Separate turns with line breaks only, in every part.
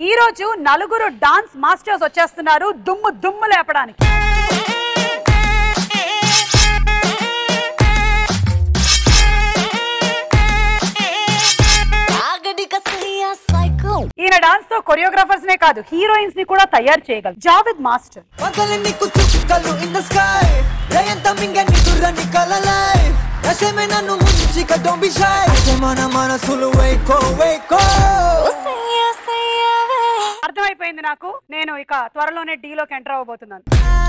ఈ రోజు నలుగురు డాన్స్ మాస్టర్స్ వచ్చేస్తున్నారు దుమ్ము దుమ్ము లేపడానికి ఈయన డాన్స్ తో కొరియోగ్రాఫర్స్ నే కాదు హీరోయిన్స్ ని కూడా తయారు చేయగలరు జావేద్ మాస్టర్
పగలు నీకు చుక్కలు ఇన్ ద స్కై రేయంత మింగని దుర్రని కలలై రసమే నన్ను ముంచిక డోంట్ బి షై మన మనసులు వేకో వేకో
అర్థమైపోయింది నాకు నేను ఇక త్వరలోనే D లోకి ఎంటర్ అవ్వబోతున్నాను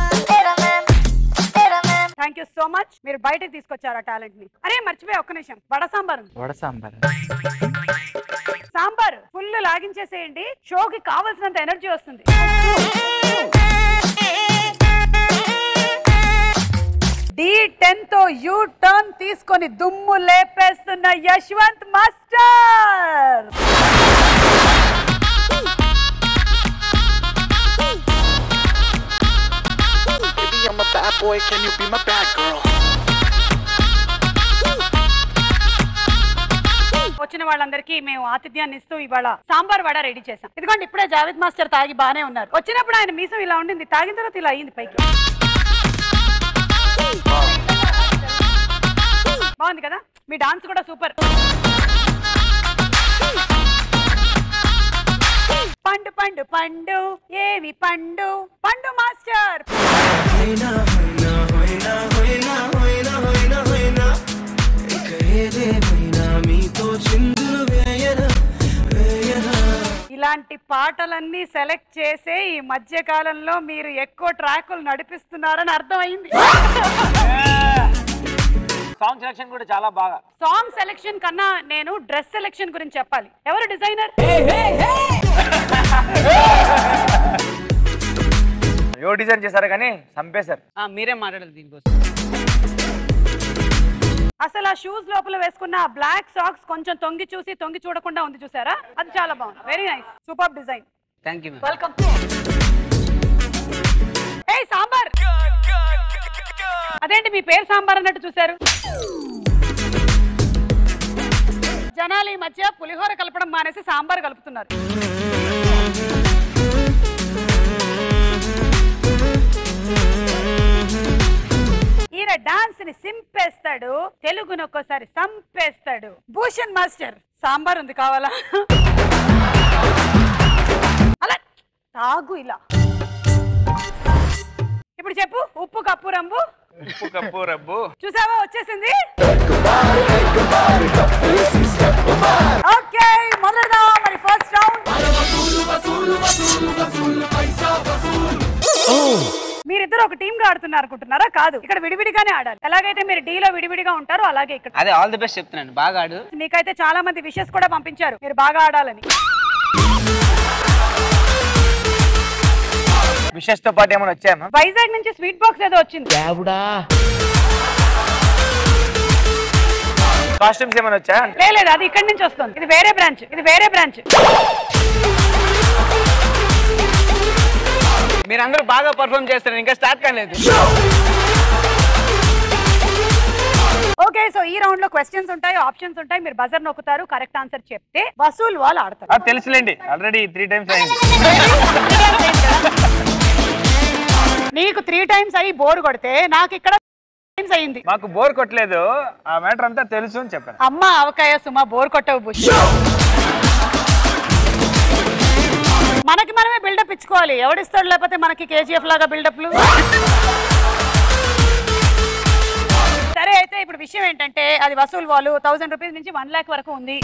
థ్యాంక్ యూ సో మచ్ మీరు బయటకు తీసుకొచ్చారు ఆ టాలెంట్ ని అరే మర్చిపోయి ఒక్క నిమిషం వడ సాంబార్ ఉంది.
వడ సాంబార్
సాంబార్ ఫుల్ లాగించేసేయండి షోకి కావాల్సినంత ఎనర్జీ వస్తుంది డి టెన్ తో యూ టర్న్ తీసుకొని దుమ్ము లేపేస్తున్న Yashwanth master
Baby, I'm a bad boy. Can you be my bad girl?
వచ్చిన వాళ్ళందరికీ మేము ఆతిథ్యాన్ని ఇస్తూ ఇవాళ సాంబార్ వడ రెడీ చేసాం ఇదిగోండి ఇప్పుడే జావేద్ మాస్టర్ తాగి బానే ఉన్నారు వచ్చినప్పుడు ఆయన మీసం ఇలా ఉండింది తాగిన తర్వాత ఇలా అయింది పైకి బాగుంది కదా మీ డాన్స్ కూడా సూపర్ పండు పండు పండు ఏమి పండు పండు మాస్టర్
హైనా హైనా హైనా హైనా హైనా హైనా హైనా ఇక ఏదేమైనా మీతో చిందులు వేయనా వేయనా
ఇలాంటి పాటలన్నీ సెలెక్ట్ చేసే ఈ మధ్య కాలంలో మీరు ఎక్కువ ట్రాకులు నడిపిస్తున్నారని అర్థమైంది
సాంగ్ సెలక్షన్ కూడా చాలా బాగా
సాంగ్ సెలెక్షన్ కన్నా నేను డ్రెస్ సెలెక్షన్ గురించి చెప్పాలి ఎవరు డిజైనర్
యో డిజైన్ చేశారు కానీ చంపేశారు
మీరే మాట్లాడాలి దీనికోసం
అసలు ఆ షూస్ లోపల వేసుకున్న బ్లాక్ సాక్స్ కొంచెం తొంగి చూసి తొంగి చూడకుండా ఉంది చూసారా అది చాలా బాగుంది very nice super design
thank you
welcome ఏ సాంబార్ అదేంటి మీ పేరు సాంబార్ అన్నట్టు చూసారు జనాలు ఈ మధ్య పులిహోర కలపడం మానేసి సాంబార్ కలుపుతున్నారు ఈయన డాన్స్ ని సింపేస్తాడు తెలుగును ఒక్కోసారి సంపేస్తాడు భూషణ్ మాస్టర్ సాంబార్ ఉంది కావాలా అలా తాగు ఇలా ఇప్పుడు చెప్పు ఉప్పు కప్పు రంబు
ఉప్పు కప్పు రబ్బు
చూసావా వచ్చేసింది ఓకే మొదలెడదాం మరి ఫస్ట్ రౌండ్ మీరిద్దరు ఒక టీమ్ గా ఆడుతున్నారు అనుకుంటున్నారా కాదు ఇక్కడ విడివిడిగానే ఆడాలి ఎలాగైతే మీరు D లో విడివిడిగా ఉంటారో అలాగే ఇక్కడ
అదే ఆల్ ది బెస్ట్ చెప్తున్నాను బాగా ఆడు
మీకైతే చాలా మంది విషెస్ కూడా పంపించారు మీరు బాగా ఆడాలని
విషెస్ తో పాటు ఏమైనా వచ్చాయమ్మా
వైజాగ్ నుంచి స్వీట్ బాక్స్ ఏదో వచ్చింది
కాస్ట్యూమ్స్ ఏమైనా వచ్చాయా
లే, లేదు అది ఇక్కడి నుంచి వస్తుంది ఇది వేరే బ్రాంచ్ ఇది వేరే బ్రాంచ్
మీరందరూ బాగా పర్ఫామ్ చేస్తారు ఇంకా స్టార్ట్ కాలేదు
ఓకే సో ఈ రౌండ్ లో క్వశ్చన్స్ ఉంటాయి ఆప్షన్స్ ఉంటాయి మీరు బజర్ నొక్కుతారు కరెక్ట్ ఆన్సర్ చెప్తే వసూల్ వాళ్ళు ఆడతారు
ఆ, తెలుసులేండి ఆల్రెడీ త్రీ టైమ్స్ అయింది
నీకు త్రీ టైమ్స్ అయ్యి బోర్ కొడితే నాకు ఇక్కడ టైమ్స్ అయింది
మాకు బోర్ కొట్టలేదు ఆ మ్యాటర్ అంతా తెలుసు అని చెప్పాను
అమ్మ అవకాయ సుమా బోర్ కొట్టవు బుష్ మనకి మనమే బిల్డప్ ఇచ్చుకోవాలి ఎవడిస్తాడు లేకపోతే మనకి కేజీఎఫ్ లాగా బిల్డప్లు సరే అయితే ఇప్పుడు విషయం ఏంటంటే అది వసూలు వాళ్ళు థౌసండ్ రూపీస్ నుంచి వన్ లాక్ వరకు ఉంది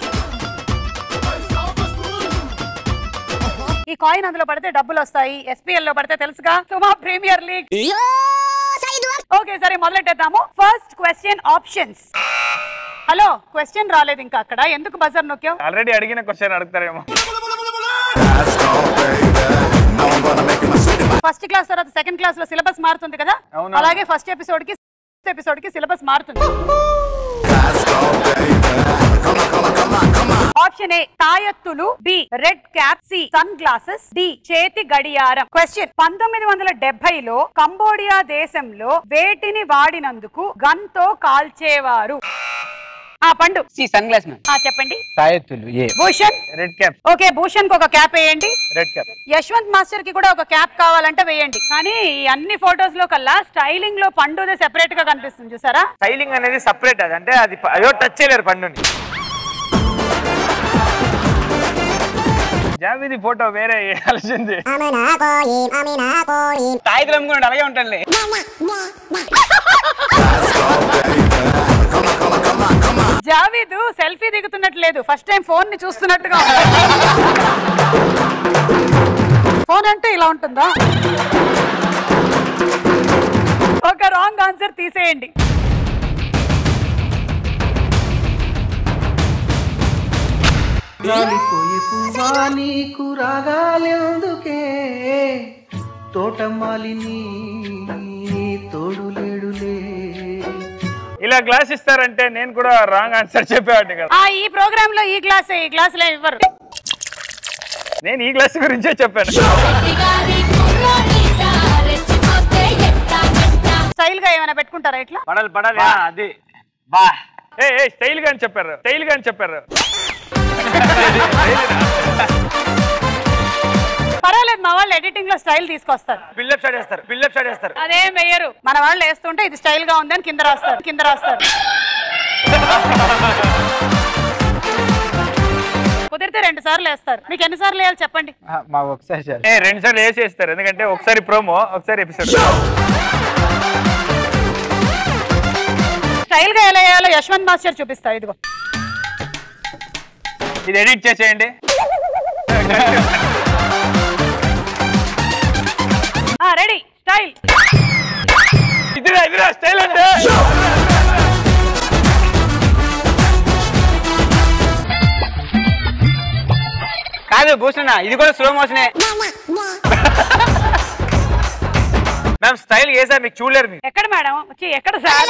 ఈ కాయిన్ అందులో పడితే డబ్బులు వస్తాయి ఎస్పీఎల్ లో పడితే తెలుసుగా సుమా ప్రీమియర్ లీగ్ ఓకే సరే మొదలెట్టేద్దాము first question options hello question రాలేదు ఇంకా అక్కడ ఎందుకు బజర్ నొక్కావు
ఆల్రెడీ అడిగిన క్వశ్చన్ అడుగుతారేమో
ఫస్ట్ క్లాస్ తర్వాత సెకండ్ క్లాస్ లో సిలబస్ మారుతుంది కదా
అవునా?
అలాగే ఫస్ట్ ఎపిసోడ్ కి ఎపిసోడ్ కి సిలబస్ మారుతుంది ఆప్షన్ ఏ తాయెత్తులు B red cap C sunglasses D చేతి గడియారం క్వశ్చన్ పంతొమ్మిది వందల డెబ్బైలో కంబోడియా దేశంలో వేటిని వాడినందుకు గన్ తో కాల్చేవారు ఆ పండు
సి సన్ గ్లాస్ మ్యామ్
ఆ చెప్పండి
తాయెత్తులు A
Bhushan
red cap
okay Bhushan కి ఒక క్యాప్ వేయండి
రెడ్ క్యాప్
యశ్వంత్ మాస్టర్ కి కూడా ఒక క్యాప్ కావాలంటే వేయండి కానీ ఈ అన్ని ఫొటోస్ లో కల్లా స్టైలింగ్ లో పండుదే సెపరేట్ గా కనిపిస్తుంది చూసారా
స్టైలింగ్ అనేది సపరేట్ అది అంటే అది ప- అయ్యో టచ్ చేయలేరు పండుని జావిది ఫోటో వేరే వేయాల్సింది
తాయితులు అమ్ముకున్నాడు అలాగే ఉంటానులే
జావీద్ సెల్ఫీ దిగుతున్నట్టు లేదు ఫస్ట్ టైం ఫోన్ ని చూస్తున్నట్టుగా ఫోన్ అంటే ఇలా ఉంటుందా ఒక రాంగ్ ఆన్సర్ తీసేయండి
రాలిపోయే పువ్వా నీకు రాగాలెందుకే తోటమాలిని తోడు లేడులే
ఇలా గ్లాస్ ఇస్తారంటే నేను కూడా రాంగ్ ఆన్సర్ చెప్పేవాడిని కదా
ఆ ఈ ప్రోగ్రామ్ లో ఈ గ్లాస్ ఈ గ్లాసులే ఇవ్వరు
నేను ఈ గ్లాస్ గురించే చెప్పాను
స్టైల్ గా ఏమైనా పెట్టుకుంటారా ఇట్లా
పడాలి పడాలి ఆ, అది బా ఏ ఏ స్టైల్ గా అని చెప్పారు స్టైల్ గా అని చెప్పారు
పర్వాలేదు మా వాళ్ళు ఎడిటింగ్ లో స్టైల్ తీసుకొస్తారు
బిల్డప్ స్టార్ట్ చేస్తారు బిల్డప్ స్టార్ట్ చేస్తారు
అదేం వెయ్యరు మన వాళ్ళు వేస్తుంటే ఇది స్టైల్ గా ఉంది అని కింద రాస్తారు కింద రాస్తారు కుదిరితే రెండు సార్లు వేస్తారు మీకు ఎన్ని సార్లు వేయాలి చెప్పండి
మా ఒకసారి ఏ రెండు సార్లు వేసేస్తారు ఎందుకంటే ఒకసారి ప్రోమో ఒకసారి ఎపిసోడ్
స్టైల్ గా ఎలా వేయాలో యశ్వంత్ మాస్టర్ చూపిస్తా ఇదిగో
ఇది ఎడిట్ చేసేయండి
రెడీ స్టైల్
ఇదిరా ఇదిరా స్టైల్ అంటే
కాదు భూషణ ఇది కూడా స్లో మోషనే
మ్యామ్ స్టైల్ వేసా మీకు చూడలేరు మీకు
ఎక్కడ మేడం వచ్చి ఎక్కడ సార్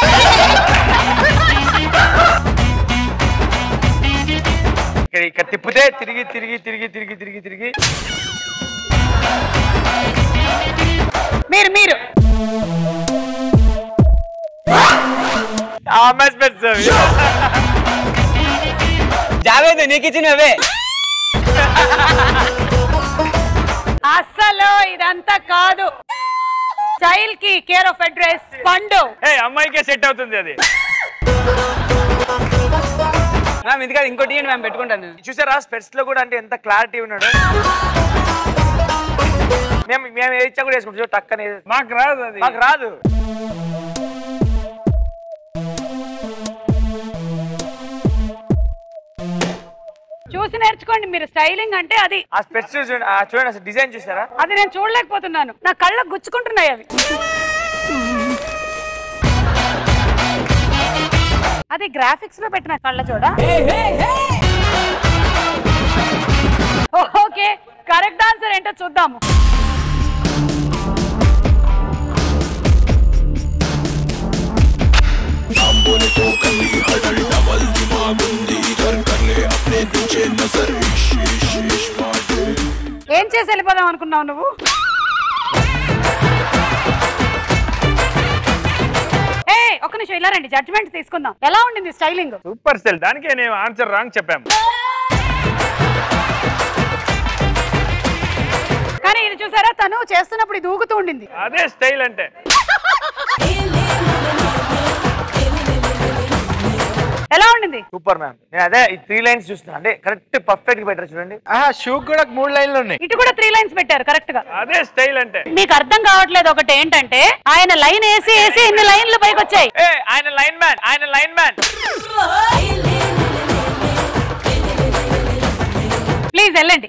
ఇక్కడ ఇక్కడ తిప్పితే తిరిగి తిరిగి తిరిగి తిరిగి తిరిగి తిరిగి
మీరు మీరు
ఆ అమ్మాయి స్పెట్స్ అవి.
జావేద్ నీకు ఇచ్చినవే
అస్సలు ఇదంతా కాదు స్టైల్ కి కేర్ ఆఫ్ అడ్రస్ పండు
ఏ అమ్మాయికే సెట్ అవుతుంది అది
మ్యామ్ ఇది కాదు ఇంకోటి ఇవ్వండి మ్యామ్ పెట్టుకుంటాను
చూసారా స్పెట్స్ లో కూడా అంటే ఎంత క్లారిటీ ఉన్నాడు మేము మేము ఏ ఇచ్చా కూడా వేసుకుంటాం చూడు టక్కనే మాకు రాదు అది మాకు రాదు
చూసి నేర్చుకోండి మీరు స్టైలింగ్ అంటే అది
ఆ స్పెట్స్ చూడండి ఆ చూడండి అసలు డిజైన్ చూసారా
అది నేను చూడలేకపోతున్నాను నా కళ్ళకు గుచ్చుకుంటున్నాయి అవి అది గ్రాఫిక్స్ లో పెట్టిన కళ్ళ చూడ ఓకే కరెక్ట్ ఆన్సర్ ఏంటో చూద్దాము ఏం చేసి వెళ్ళిపోదాం అనుకున్నావు నువ్వు ఏ ఒక్క నిమిషం ఇలా రండి జడ్జ్మెంట్ తీసుకుందాం ఎలా ఉండింది స్టైలింగ్
సూపర్ స్టైల్ దానికే నేను ఆన్సర్ రాంగ్ చెప్పాము
కానీ ఇది చూసారా తను చేస్తున్నప్పుడు ఇది ఊగుతూ ఉండింది
అదే స్టైల్ అంటే
ఎలా ఉండింది
సూపర్ మ్యామ్ నేను అదే ఈ త్రీ లైన్స్ చూస్తున్నా అంటే కరెక్ట్ పర్ఫెక్ట్ గా పెట్టారు చూడండి షూ కూడా మూడు లైన్లు ఉన్నాయి
ఇటు కూడా త్రీ లైన్స్ పెట్టారు కరెక్ట్ గా
అదే స్టైల్ అంటే
మీకు అర్థం కావట్లేదు ఒకటి ఏంటంటే ఆయన లైన్ వేసి వేసి ఇన్ని లైన్లు పైకి వచ్చాయి
ఏ ఆయన లైన్ మ్యాన్ ఆయన లైన్ మ్యాన్
ప్లీజ్ వెళ్ళండి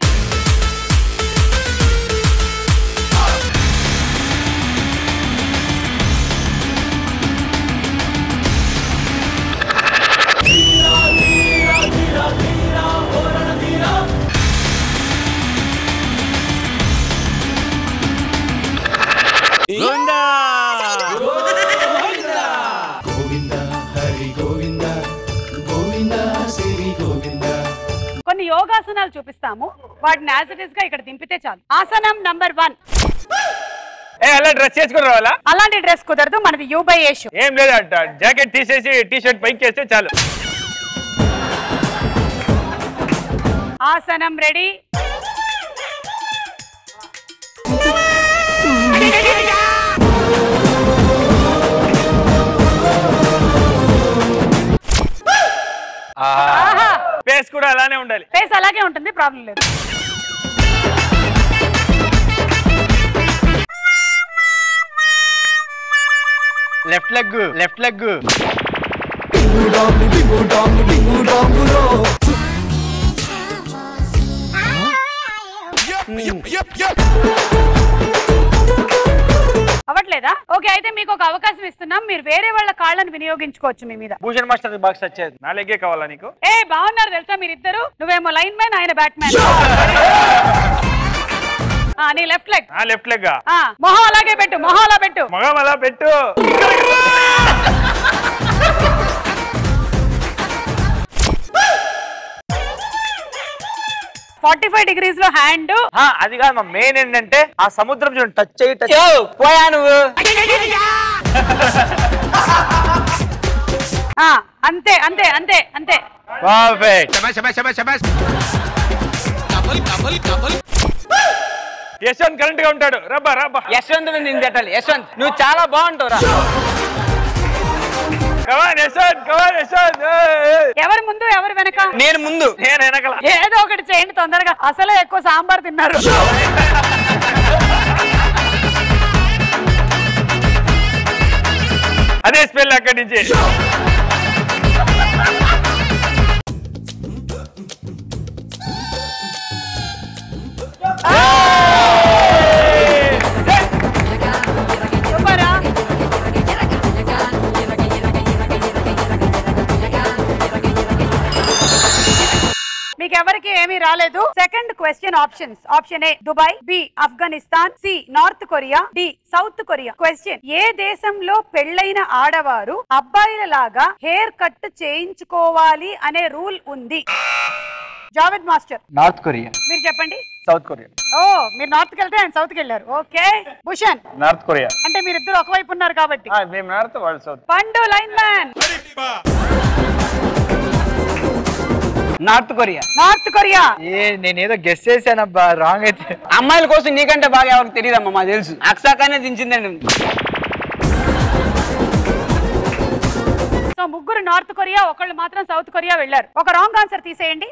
కొన్ని యోగాసనాలు చూపిస్తాము వాటిని యాజ్ ఇట్ ఇస్ గా ఇక్కడ దింపితే చాలు ఆసనం నంబర్ వన్
ఏ అలా డ్రెస్ చేసుకుని రావాలా
అలాంటి డ్రెస్ కుదరదు మనది యూ బై ఏషు
ఏం లేదంట జాకెట్ తీసేసి టీ షర్ట్ పైకి వేస్తే చాలు
ఆసనం రెడీ ఆహా
ఫేస్ కూడా అలానే ఉండాలి
ఫేస్ అలాగే ఉంటుంది ప్రాబ్లం లేదు
లెఫ్ట్ లెగ్ లెఫ్ట్ లెగ్
డింగు డాంగు డింగు డాంగు డింగు డాంగులో
అవ్వట్లేదా ఓకే అయితే మీకు ఒక అవకాశం ఇస్తున్నాం మీరు వేరే వాళ్ళ కాళ్ళని వినియోగించుకోవచ్చు మీ మీద
భూషణ్ మాస్టర్ బాక్స్ వచ్చేది నా లెగ్గే కావాలా నీకు
ఏ బాగున్నారు తెలుసా మీరిద్దరు నువ్వేమో లైన్ మ్యాన్ ఆయన బ్యాట్ మ్యాన్ నీ లెఫ్ట్ లెగ్
ఆ లెఫ్ట్ లెగ్
మొహం అలాగే పెట్టు మొహం అలా పెట్టు
మగం అలా పెట్టు
ఫార్టీ ఫైవ్ డిగ్రీస్ లో హ్యాండ్
ఆ, అది కాదు మా మెయిన్ ఏంటంటే ఆ సముద్రం చూడండి టచ్ అయ్యి టచ్
యో, పోయా నువ్వు
అంతే అంతే అంతే అంతే
పర్ఫెక్ట్ యశ్వంత్ కరెంట్ గా ఉంటాడు రబ్బా రబ్బా
యశ్వంత్ మీద నేను తిట్టాలి యశ్వంత్ నువ్వు చాలా బాగుంటావు రా
కమాన్ యశ్వంత్ కమాన్ యశ్వంత్ ఏయ్, ఏయ్.
ఎవరి ముందు ఎవరు వెనక
నేను ముందు
నేను వెనకల
ఏదో ఒకటి చేయండి తొందరగా అసలే ఎక్కువ సాంబార్ తిన్నారు
అదే స్పెల్ అక్కడి నుంచి
సూపరా మీకు ఎవరికి ఏమీ రాలేదు second question options option A Dubai B Afghanistan C North Korea D South Korea question ఏ దేశంలో పెళ్ళైన ఆడవారు అబ్బాయిల లాగా హెయిర్ కట్ చేయించుకోవాలి అనే రూల్ ఉంది జావేద్ మాస్టర్
నార్త్ కొరియా
మీరు చెప్పండి
సౌత్ కొరియా
ఓ మీరు నార్త్ కి వెళ్తే ఆయన సౌత్ కి వెళ్ళారు ఓకే భూషణ్
నార్త్ కొరియా
అంటే మీరిద్దరు ఒకవైపు ఉన్నారు కాబట్టి
మేము నార్త్ వాళ్ళు south
Pandu line man
North Korea
North Korea
ఏ నేనేదో గెస్ చేశానబ్బా రాంగ్ అయితే
అమ్మాయిల కోసం నీకంటే బాగా ఎవరికి తెలియదమ్మా మాకు తెలుసు అక్సాకానే దించిందండి
సో ముగ్గురు నార్త్ కొరియా ఒకళ్ళు మాత్రం సౌత్ కొరియా వెళ్ళారు ఒక రాంగ్ ఆన్సర్ తీసేయండి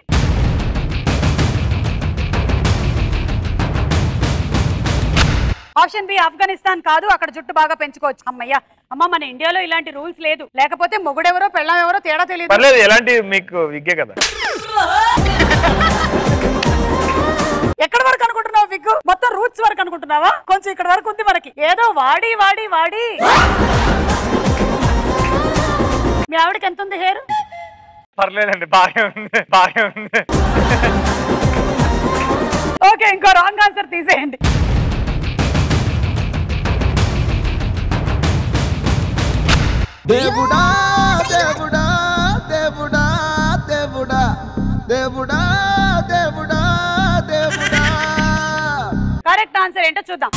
ఆప్షన్ బి ఆఫ్ఘనిస్తాన్ కాదు అక్కడ జుట్టు బాగా పెంచుకోవచ్చు అమ్మయ్య అమ్మ మన ఇండియాలో ఇలాంటి రూల్స్ లేదు లేకపోతే మొగుడెవరో పెళ్ళం ఎవరో తేడా తెలియదు
పర్లేదు ఎలాంటి మీకు విగ్గే కదా
ఎక్కడ వరకు అనుకుంటున్నావు విగ్గు మొత్తం రూట్స్ వరకు అనుకుంటున్నావా కొంచెం ఇక్కడ వరకు ఉంది మనకి ఏదో వాడి వాడి వాడి మీ ఆవిడకి ఎంత ఉంది హెయిర్
పర్లేదండి బాగా ఉంది బాగా ఉంది
ఓకే ఇంకో రాంగ్ ఆన్సర్ తీసేయండి
దేవుడా దేవుడా దేవుడా దేవుడా దేవుడా దేవుడా దేవుడా
కరెక్ట్ ఆన్సర్ ఏంటో చూద్దాం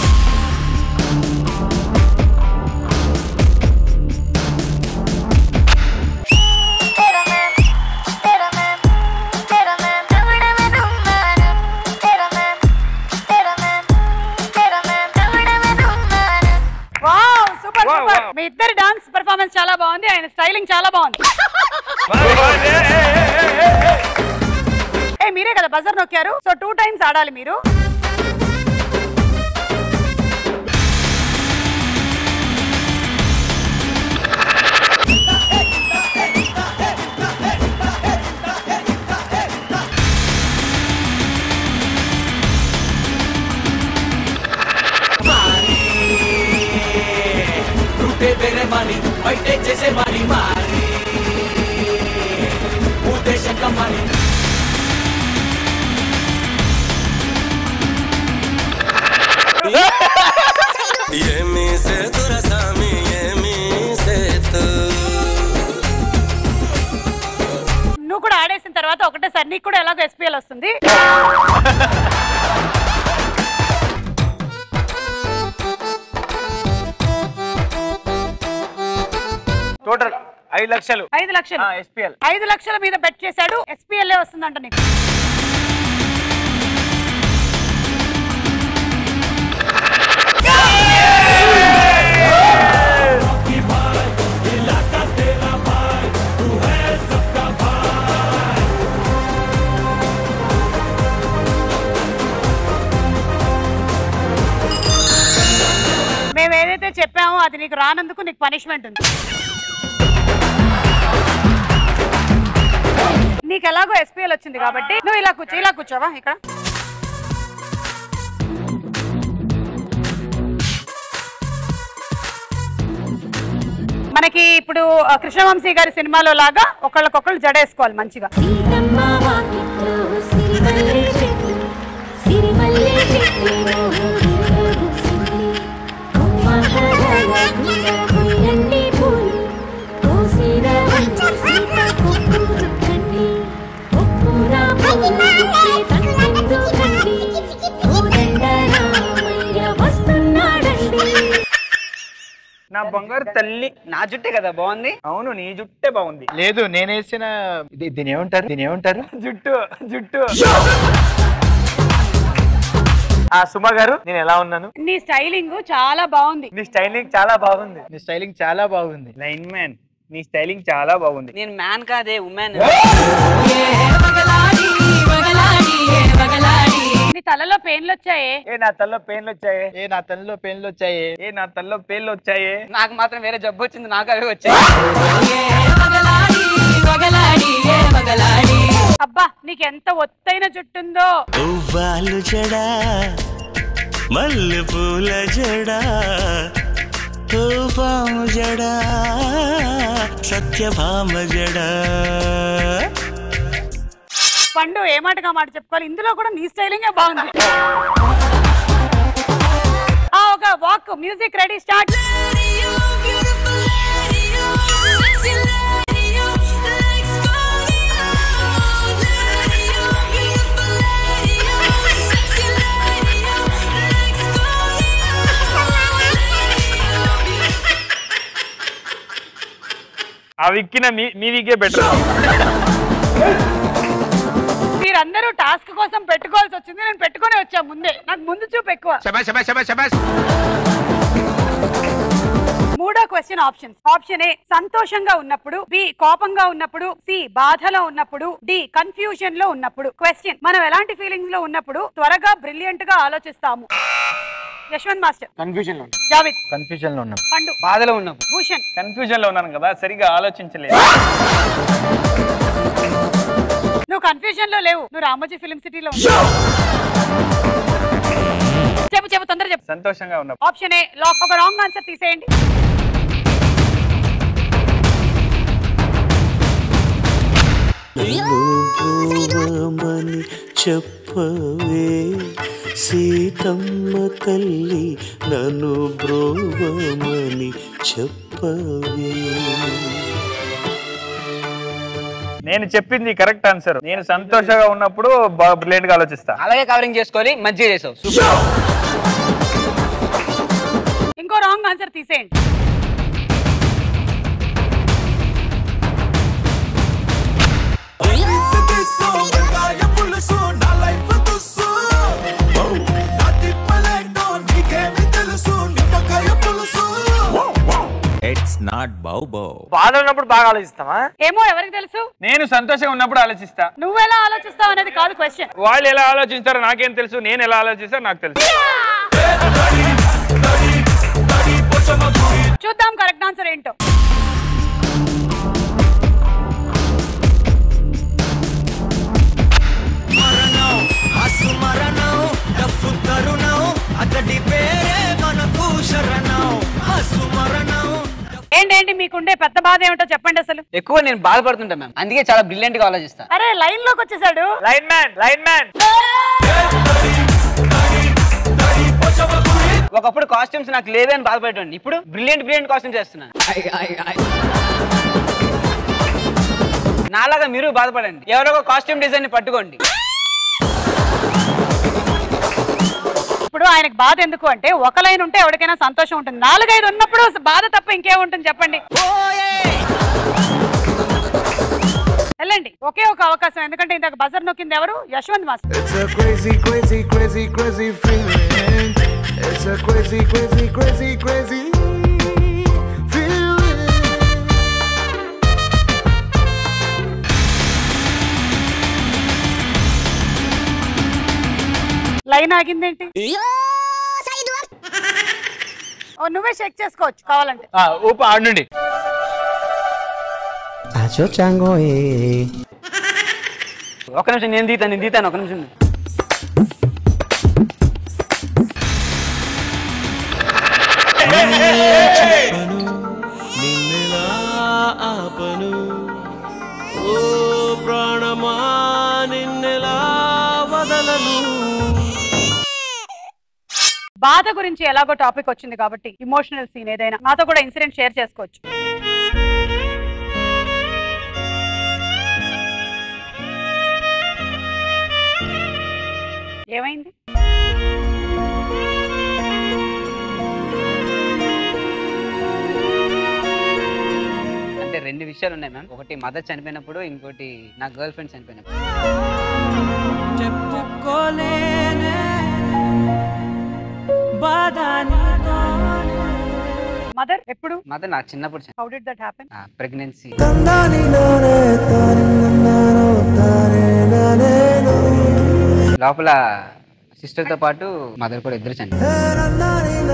wow super
Wow,
super
wow.
మీ ఇద్దరి డాన్స్ పెర్ఫార్మెన్స్ చాలా బాగుంది ఆయన స్టైలింగ్ చాలా బాగుంది ఏ మీరే కదా బజర్ నొక్కారు సో టూ టైమ్స్ ఆడాలి మీరు
ರೂಟೇ ಬೇರೆ ಮಾಡಿ ಬೈಟೆ చేసే ಮಾಡಿ ಮಾರಿ ಉದ್ದೇಶ ಕಮ್ಮನಿ
ఏమి సేతుర సామి ఏమి సేతు
నువ్వు కూడా ఆడేసిన తర్వాత ఒకటేసారి నీకు కూడా ఎలాగో ఎస్పీఎల్ వస్తుంది
టోటల్ ఐదు లక్షలు
ఐదు లక్షలు
ఎస్పీఎల్
ఐదు లక్షల మీద బెట్ చేశాడు ఎస్పీఎల్ వస్తుందంట నీకు చెప్పాము అది నీకు రానందుకు నీకు పనిష్మెంట్ ఉంది నీకు ఎలాగో ఎస్పీఎల్ వచ్చింది కాబట్టి నువ్వు ఇలా కూర్చో ఇలా కూర్చోవా ఇక్కడ మనకి ఇప్పుడు ఆ, కృష్ణవంశీ గారి సినిమాలో లాగా ఒకళ్ళకొకళ్ళు జడేసుకోవాలి మంచిగా
సీతమ్మ వాకిట్లో సిరిమల్లె చెట్టు సిరిమల్లె చెట్టు విరబూసింది. కొమ్మ కడల గుండ కొయ్యండి పూలు కోసిన వంచి సీత కొప్పు చుట్టండి కొప్పున పూలు గుచ్చి తండెందుకండి కోదండ రామయ్య వస్తున్నాడండి
నా బంగారు తల్లి నా జుట్టే కదా బాగుంది అవును నీ జుట్టే బాగుంది
లేదు నేను వేసిన ఇది- దీని ఏమంటారు దీని ఏమంటారు
జుట్టు జుట్టు
ఆ సుమ గారు నేను ఎలా ఉన్నాను
నీ స్టైలింగ్ చాలా బాగుంది
నీ స్టైలింగ్ చాలా బాగుంది నీ స్టైలింగ్ చాలా బాగుంది
లైన్ మ్యాన్ నీ స్టైలింగ్ చాలా బాగుంది నేను మ్యాన్ కాదే ఉమెన్
నీ తలలో పెయిన్లు వచ్చాయే
ఏ నా తల్లో పెయిన్లు వచ్చాయి ఏ నా తల్లో పెయిన్లు వచ్చాయి
ఏ నా తల్లో పేర్లు వచ్చాయి నాకు మాత్రం వేరే జబ్బు వచ్చింది నాకు అవే వచ్చాయి
అబ్బా నీకు ఎంత ఒత్తైన జుట్టుందో
పువ్వాలు జడా మల్లె పూల జడా పాము జడా సత్యభామ జడా
పండు ఏ మాటగా మాట చెప్పుకోవాలి ఇందులో కూడా నీ స్టైలింగే బాగుంది ఆ ఒక వాక్ మ్యూజిక్ రెడీ స్టార్ట్
ఆ విక్కిన మీ మీ వికే బెటర్
మీరందరూ టాస్క్ కోసం పెట్టుకోవాల్సి వచ్చింది నేను పెట్టుకొని వచ్చా ముందే నాకు ముందు చూపు ఎక్కువ మూడో క్వశ్చన్ ఆప్షన్స్ ఆప్షన్ ఏ సంతోషంగా ఉన్నప్పుడు బి కోపంగా ఉన్నప్పుడు సి బాధలో ఉన్నప్పుడు డి కన్ఫ్యూజన్ లో ఉన్నప్పుడు క్వశ్చన్ మనం ఎలాంటి ఫీలింగ్స్ లో ఉన్నప్పుడు త్వరగా బ్రిలియంట్ గా ఆలోచిస్తాము యశ్వంత్ మాస్టర్
కన్ఫ్యూజన్ లో
జావిద్
కన్ఫ్యూజన్ లో ఉన్నాం
పండు
బాధలో ఉన్నాం
భూషణ్
కన్ఫ్యూజన్ లో ఉన్నాను కదా సరిగా ఆలోచించలేదు
నువ్వు కన్ఫ్యూజన్ లో లేవు నువ్వు రామోజీ ఫిలిం సిటీలో ఉన్నావు చెప్పు చెప్పు తొందర చెప్పు
సంతోషంగా ఉన్నాం
ఆప్షన్ ఏ లాక్ ఒక రాంగ్ ఆన్సర్ తీసేయండి
బ్రోవమని చెప్పవే సీతమ్మ తల్లి నన్ను బ్రోవమని చెప్పవే
నేను చెప్పింది కరెక్ట్ ఆన్సర్ నేను సంతోషంగా ఉన్నప్పుడు బ్రిలియంట్ గా ఆలోచిస్తా అలాగే కవరింగ్ చేసుకోవాలి మంచిగా చేసావు
ఇంకో రాంగ్ ఆన్సర్ తీసేయండి
ఇట్స్ నాట్ బౌ బౌ
బాధ ఉన్నప్పుడు బాగా ఆలోచిస్తామా
ఏమో ఎవరికి తెలుసు
నేను సంతోషంగా ఉన్నప్పుడు ఆలోచిస్తా
నువ్వు ఎలా ఆలోచిస్తావు అనేది కాదు క్వశ్చన్
వాళ్ళు ఎలా ఆలోచించారో నాకేం తెలుసు నేను ఎలా ఆలోచిస్తా నాకు తెలుసు
చూద్దాం కరెక్ట్ ఆన్సర్ ఏంటో
అసుమరణం డఫు తరుణం అతడి పేరే మనకు శరణం అసుమరణం
ఏంటేంటి మీకుండే పెద్ద బాధ ఏమిటో చెప్పండి అసలు
ఎక్కువ నేను బాధపడుతుంటా మ్యామ్ అందుకే చాలా బ్రిలియంట్ గా ఆలోచిస్తా
అరే లైన్ లోకి వచ్చేసాడు
లైన్ మ్యాన్ లైన్ మ్యాన్
ఒకప్పుడు కాస్ట్యూమ్స్ నాకు లేవే అని బాధపడేటండి ఇప్పుడు బ్రిలియంట్ బ్రిలియంట్ కాస్ట్యూమ్స్ చేస్తున్నాను నాలాగా మీరు బాధపడండి ఎవరో ఒక కాస్ట్యూమ్ డిజైన్ ని పట్టుకోండి
ఇప్పుడు ఆయనకు బాధ ఎందుకు అంటే ఒక లైన్ ఉంటే ఎవరికైనా సంతోషం ఉంటుంది నాలుగైదు ఉన్నప్పుడు బాధ తప్ప ఇంకేముంటుంది చెప్పండి వెళ్ళండి ఒకే ఒక అవకాశం ఎందుకంటే ఇందాక బజర్ నొక్కింది ఎవరు Yashwanth master
It's a crazy, crazy, crazy, crazy feeling. It's a crazy, crazy, crazy, crazy feeling.
Line ఆగిందేంటి ఓ, నువ్వే చెక్ చేసుకోవచ్చు కావాలంటే
ఆ, ఊపు ఆడుండి
అచో చాంగో ఏ
ఒక నిమిషం నేను తీతాను నేను తీతాను ఒక నిమిషం
నిన్నెలా ఆపను ఓ ప్రాణమా నిన్నెలా వదలను
బాధ గురించి ఎలాగో టాపిక్ వచ్చింది కాబట్టి ఇమోషనల్ సీన్ ఏదైనా నాతో కూడా ఇన్సిడెంట్ షేర్ చేసుకోవచ్చు ఏమైంది
అంటే రెండు విషయాలు ఉన్నాయి మ్యామ్ ఒకటి మదర్ చనిపోయినప్పుడు ఇంకోటి నా గర్ల్ ఫ్రెండ్ చనిపోయినప్పుడు
చెప్పుకోలేనే బాధ నీతోనే
మదర్ ఎప్పుడు
మదర్ నాకు చిన్నప్పుడు
how did that happen
pregnancy లోపల సిస్టర్ తో పాటు మదర్ కూడా ఇద్దరు చనిపోయారు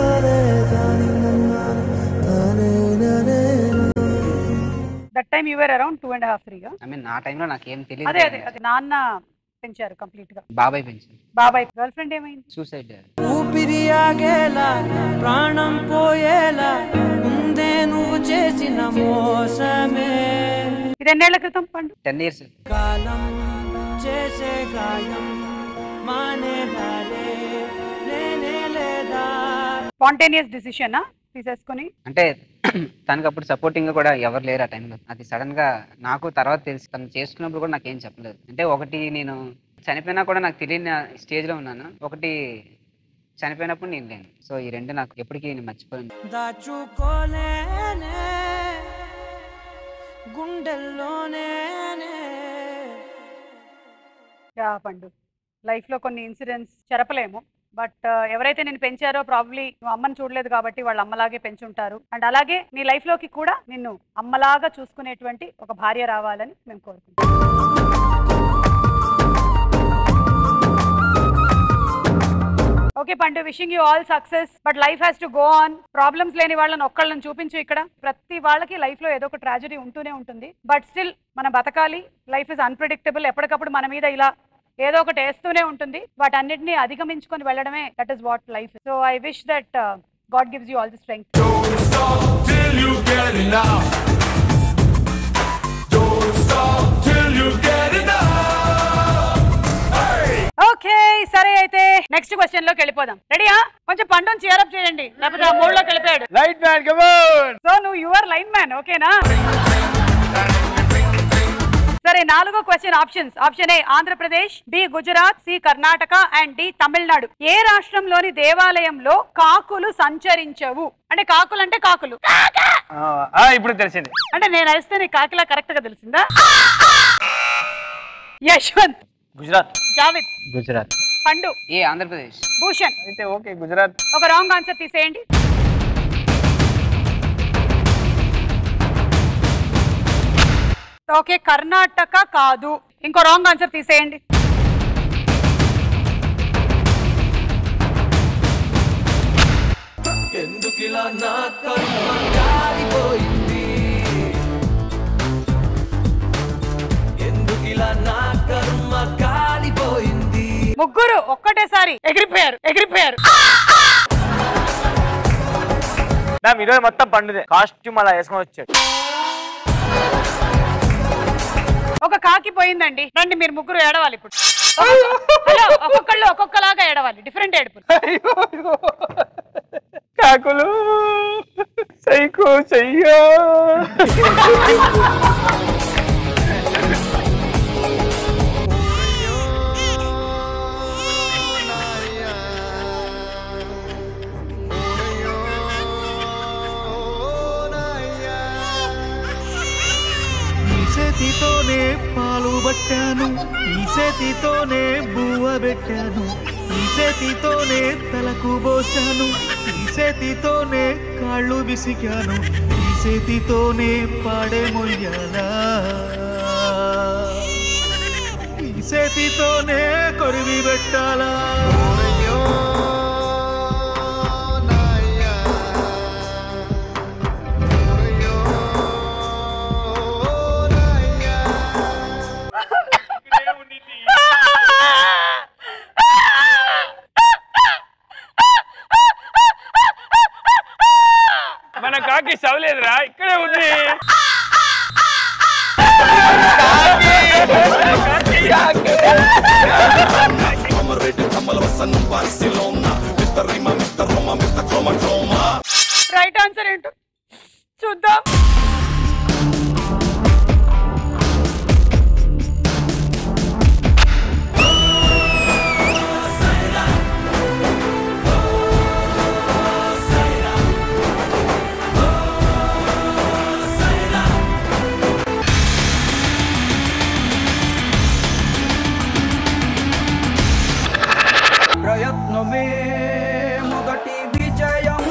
that time your around two and half త్రీగా
ఐ మీన్ ఆ టైంలో నాకేం
అదే
తెలియదు
అదే అదే నాన్న పెంచారు కంప్లీట్ గా
బాబాయ్ పెంచింది
బాబాయ్ గర్ల్ ఫ్రెండ్ ఏమైంది
సూసైడ్
ఊపిరి ఆగేలా ప్రాణం పోయేలా ముందే నువ్వు చేసిన మోసమే
ఇది ఎన్నేళ్ల క్రితం పండు
టెన్ ఇయర్స్
కాలం చేసే గాయం మానేదాలే లేనే లేదా
స్పాంటేనియస్ డిసిషన్ తీసేసుకుని
అంటే తనకు అప్పుడు సపోర్టింగ్ గా కూడా ఎవరు లేరు ఆ టైంలో అది సడన్ గా నాకు తర్వాత తెలిసి తను చేసుకున్నప్పుడు కూడా నాకేం చెప్పలేదు అంటే ఒకటి నేను చనిపోయినా కూడా నాకు తెలియని స్టేజ్ లో ఉన్నాను ఒకటి చనిపోయినప్పుడు నేను లేను సో ఈ రెండు నాకు ఎప్పటికీ నేను మర్చిపోయాను
దాచుకోలేనే గుండెల్లోనే
యా పండు లైఫ్ లో కొన్ని ఇన్సిడెంట్స్ చెరపలేము బట్ ఎవరైతే నేను పెంచారో ప్రాబ్లీ నువ్వు అమ్మని చూడలేదు కాబట్టి వాళ్ళు అమ్మలాగే పెంచుంటారు అండ్ అలాగే నీ లైఫ్ లోకి కూడా నిన్ను అమ్మలాగా చూసుకునేటువంటి ఒక భార్య రావాలని మేము కోరుకుంటాం okay Pandu wishing you all success but life has to go on problems లేని వాళ్ళని ఒక్కళ్ళని చూపించు ఇక్కడ ప్రతి వాళ్ళకి లైఫ్ లో ఏదో ఒక ట్రాజడీ ఉంటూనే ఉంటుంది బట్ స్టిల్ మనం బతకాలి లైఫ్ ఇస్ అన్ప్రిడిక్టబుల్ ఎప్పటికప్పుడు మన మీద ఇలా ఏదో ఒకటి వేస్తూనే ఉంటుంది వాటన్నిటిని అధిగమించుకొని వెళ్ళడమే that is what life so I wish that God gives you all the strength
till you get enough. Don't stop till you get enough.
Okay సరే అయితే నెక్స్ట్ క్వశ్చన్ లోకి వెళ్ళిపోదాం రెడీయా కొంచెం పండుని చేరప్ చేయండి లేకపోతే ఆ మూడ్ లోకి వెళ్ళిపోయాడు
లైట్ మ్యాన్ కమోన్
సో నువ్వు యువర్ లైన్ మ్యాన్ ఓకేనా సరే నాలుగో question options option A Andhra Pradesh B Gujarat C Karnataka and D Tamil Nadu ఏ రాష్ట్రంలోని దేవాలయంలో కాకులు సంచరించవు అంటే కాకులు అంటే కాకులు
ఇప్పుడు తెలిసింది
అంటే నేను అరిస్తే నీ కాకిలా కరెక్ట్ గా తెలిసిందా యశ్వంత్
గుజరాత్
జావిద్
గుజరాత్
పండు
ఏ ఆంధ్రప్రదేశ్
భూషణ్
అయితే ఓకే గుజరాత్
ఒక రాంగ్ ఆన్సర్ తీసేయండి ఓకే కర్ణాటక కాదు ఇంకో రాంగ్ ఆన్సర్ తీసేయండి
ఎందుకిలా నా కర్మ కాలిపోయింది ఎందుకిలా నా కర్మ కాలిపోయింది
ముగ్గురు ఒక్కటేసారి ఎగిరిపోయారు ఎగిరిపోయారు
మ్యామ్ ఈరోజు మొత్తం పండుదే కాస్ట్యూమ్ అలా వేసుకొని వచ్చాడు
ఒక కాకి పోయిందండి రండి మీరు ముగ్గురు ఏడవాలి ఇప్పుడు ఒక్కొక్క- హలో ఒక్కొక్కళ్ళు ఒక్కొక్కలాగా ఏడవాలి డిఫరెంట్ ఏడుపులు
కాకులు సైకో చెయ్యో
ఈ చేతితోనే పాలు పట్టాను ఈ చేతితోనే బువ్వ పెట్టాను ఈ చేతితోనే తలకు పోసాను ఈ చేతితోనే కాళ్ళు విసిగాను ఈ చేతితోనే పాడే మొయ్యాలా ఈ చేతితోనే కొరివి పెట్టాలా
టాకీస్ అవ్వలేదురా ఇక్కడే ఉంది
రైట్ ఆన్సర్ ఏంటో చూద్దాం
ప్రయత్నమే మొదటి విజయం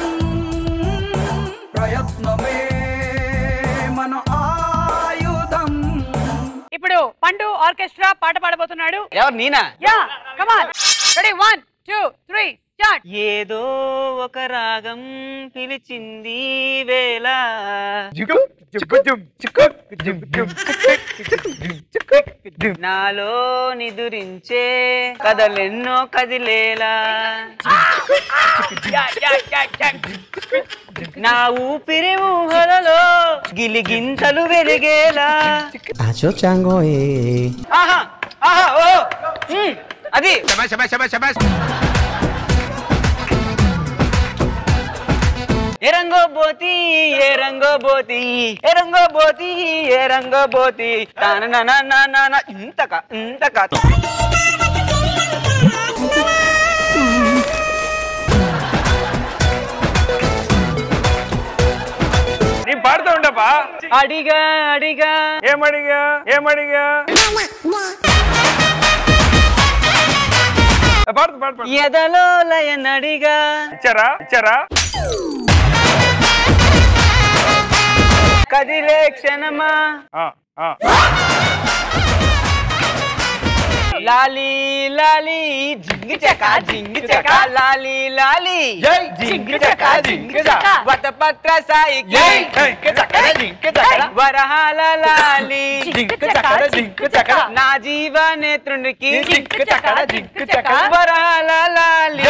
ప్రయత్నమే మన ఆయుధం
ఇప్పుడు పండు ఆర్కెస్ట్రా పాట పాడబోతున్నాడు
ఎవరు నేనా
yeah come on ready one two three start
ఏదో ఒక రాగం పిలిచింది వేళ నాలో నిదురించే కదలెన్నో కదిలేలా నా ఊపిరి ఊహలలో గిలిగింతలు వెలిగేలా
Acho chango eh.
ఆహా ఆహా ఓ ఉమ్, అది ఏ రంగో బోతి ఏ రంగో బోతి ఏ రంగో బోతి ఏ రంగో బోతి తాన నా నా నా నా నా ఇంతక ఇంతక
నీ పాడుతూ ఉండపా
అడిగా అడిగా
ఏమడిగా ఏమడిగా పాడుతూ పాడు పాడు
ఎదలో లయనడిగా
ఇచ్చారా ఇచ్చారా
కదిలే క్షణమా
ఆ, ఆ.
లాలి లాలి జింగి చక జింగి చక లాలి లాలి జింగి చక జింగి చక వటపత్ర సాయి వరహాల లాలి నా జీవ నేత్రునికి వరహాల లాలి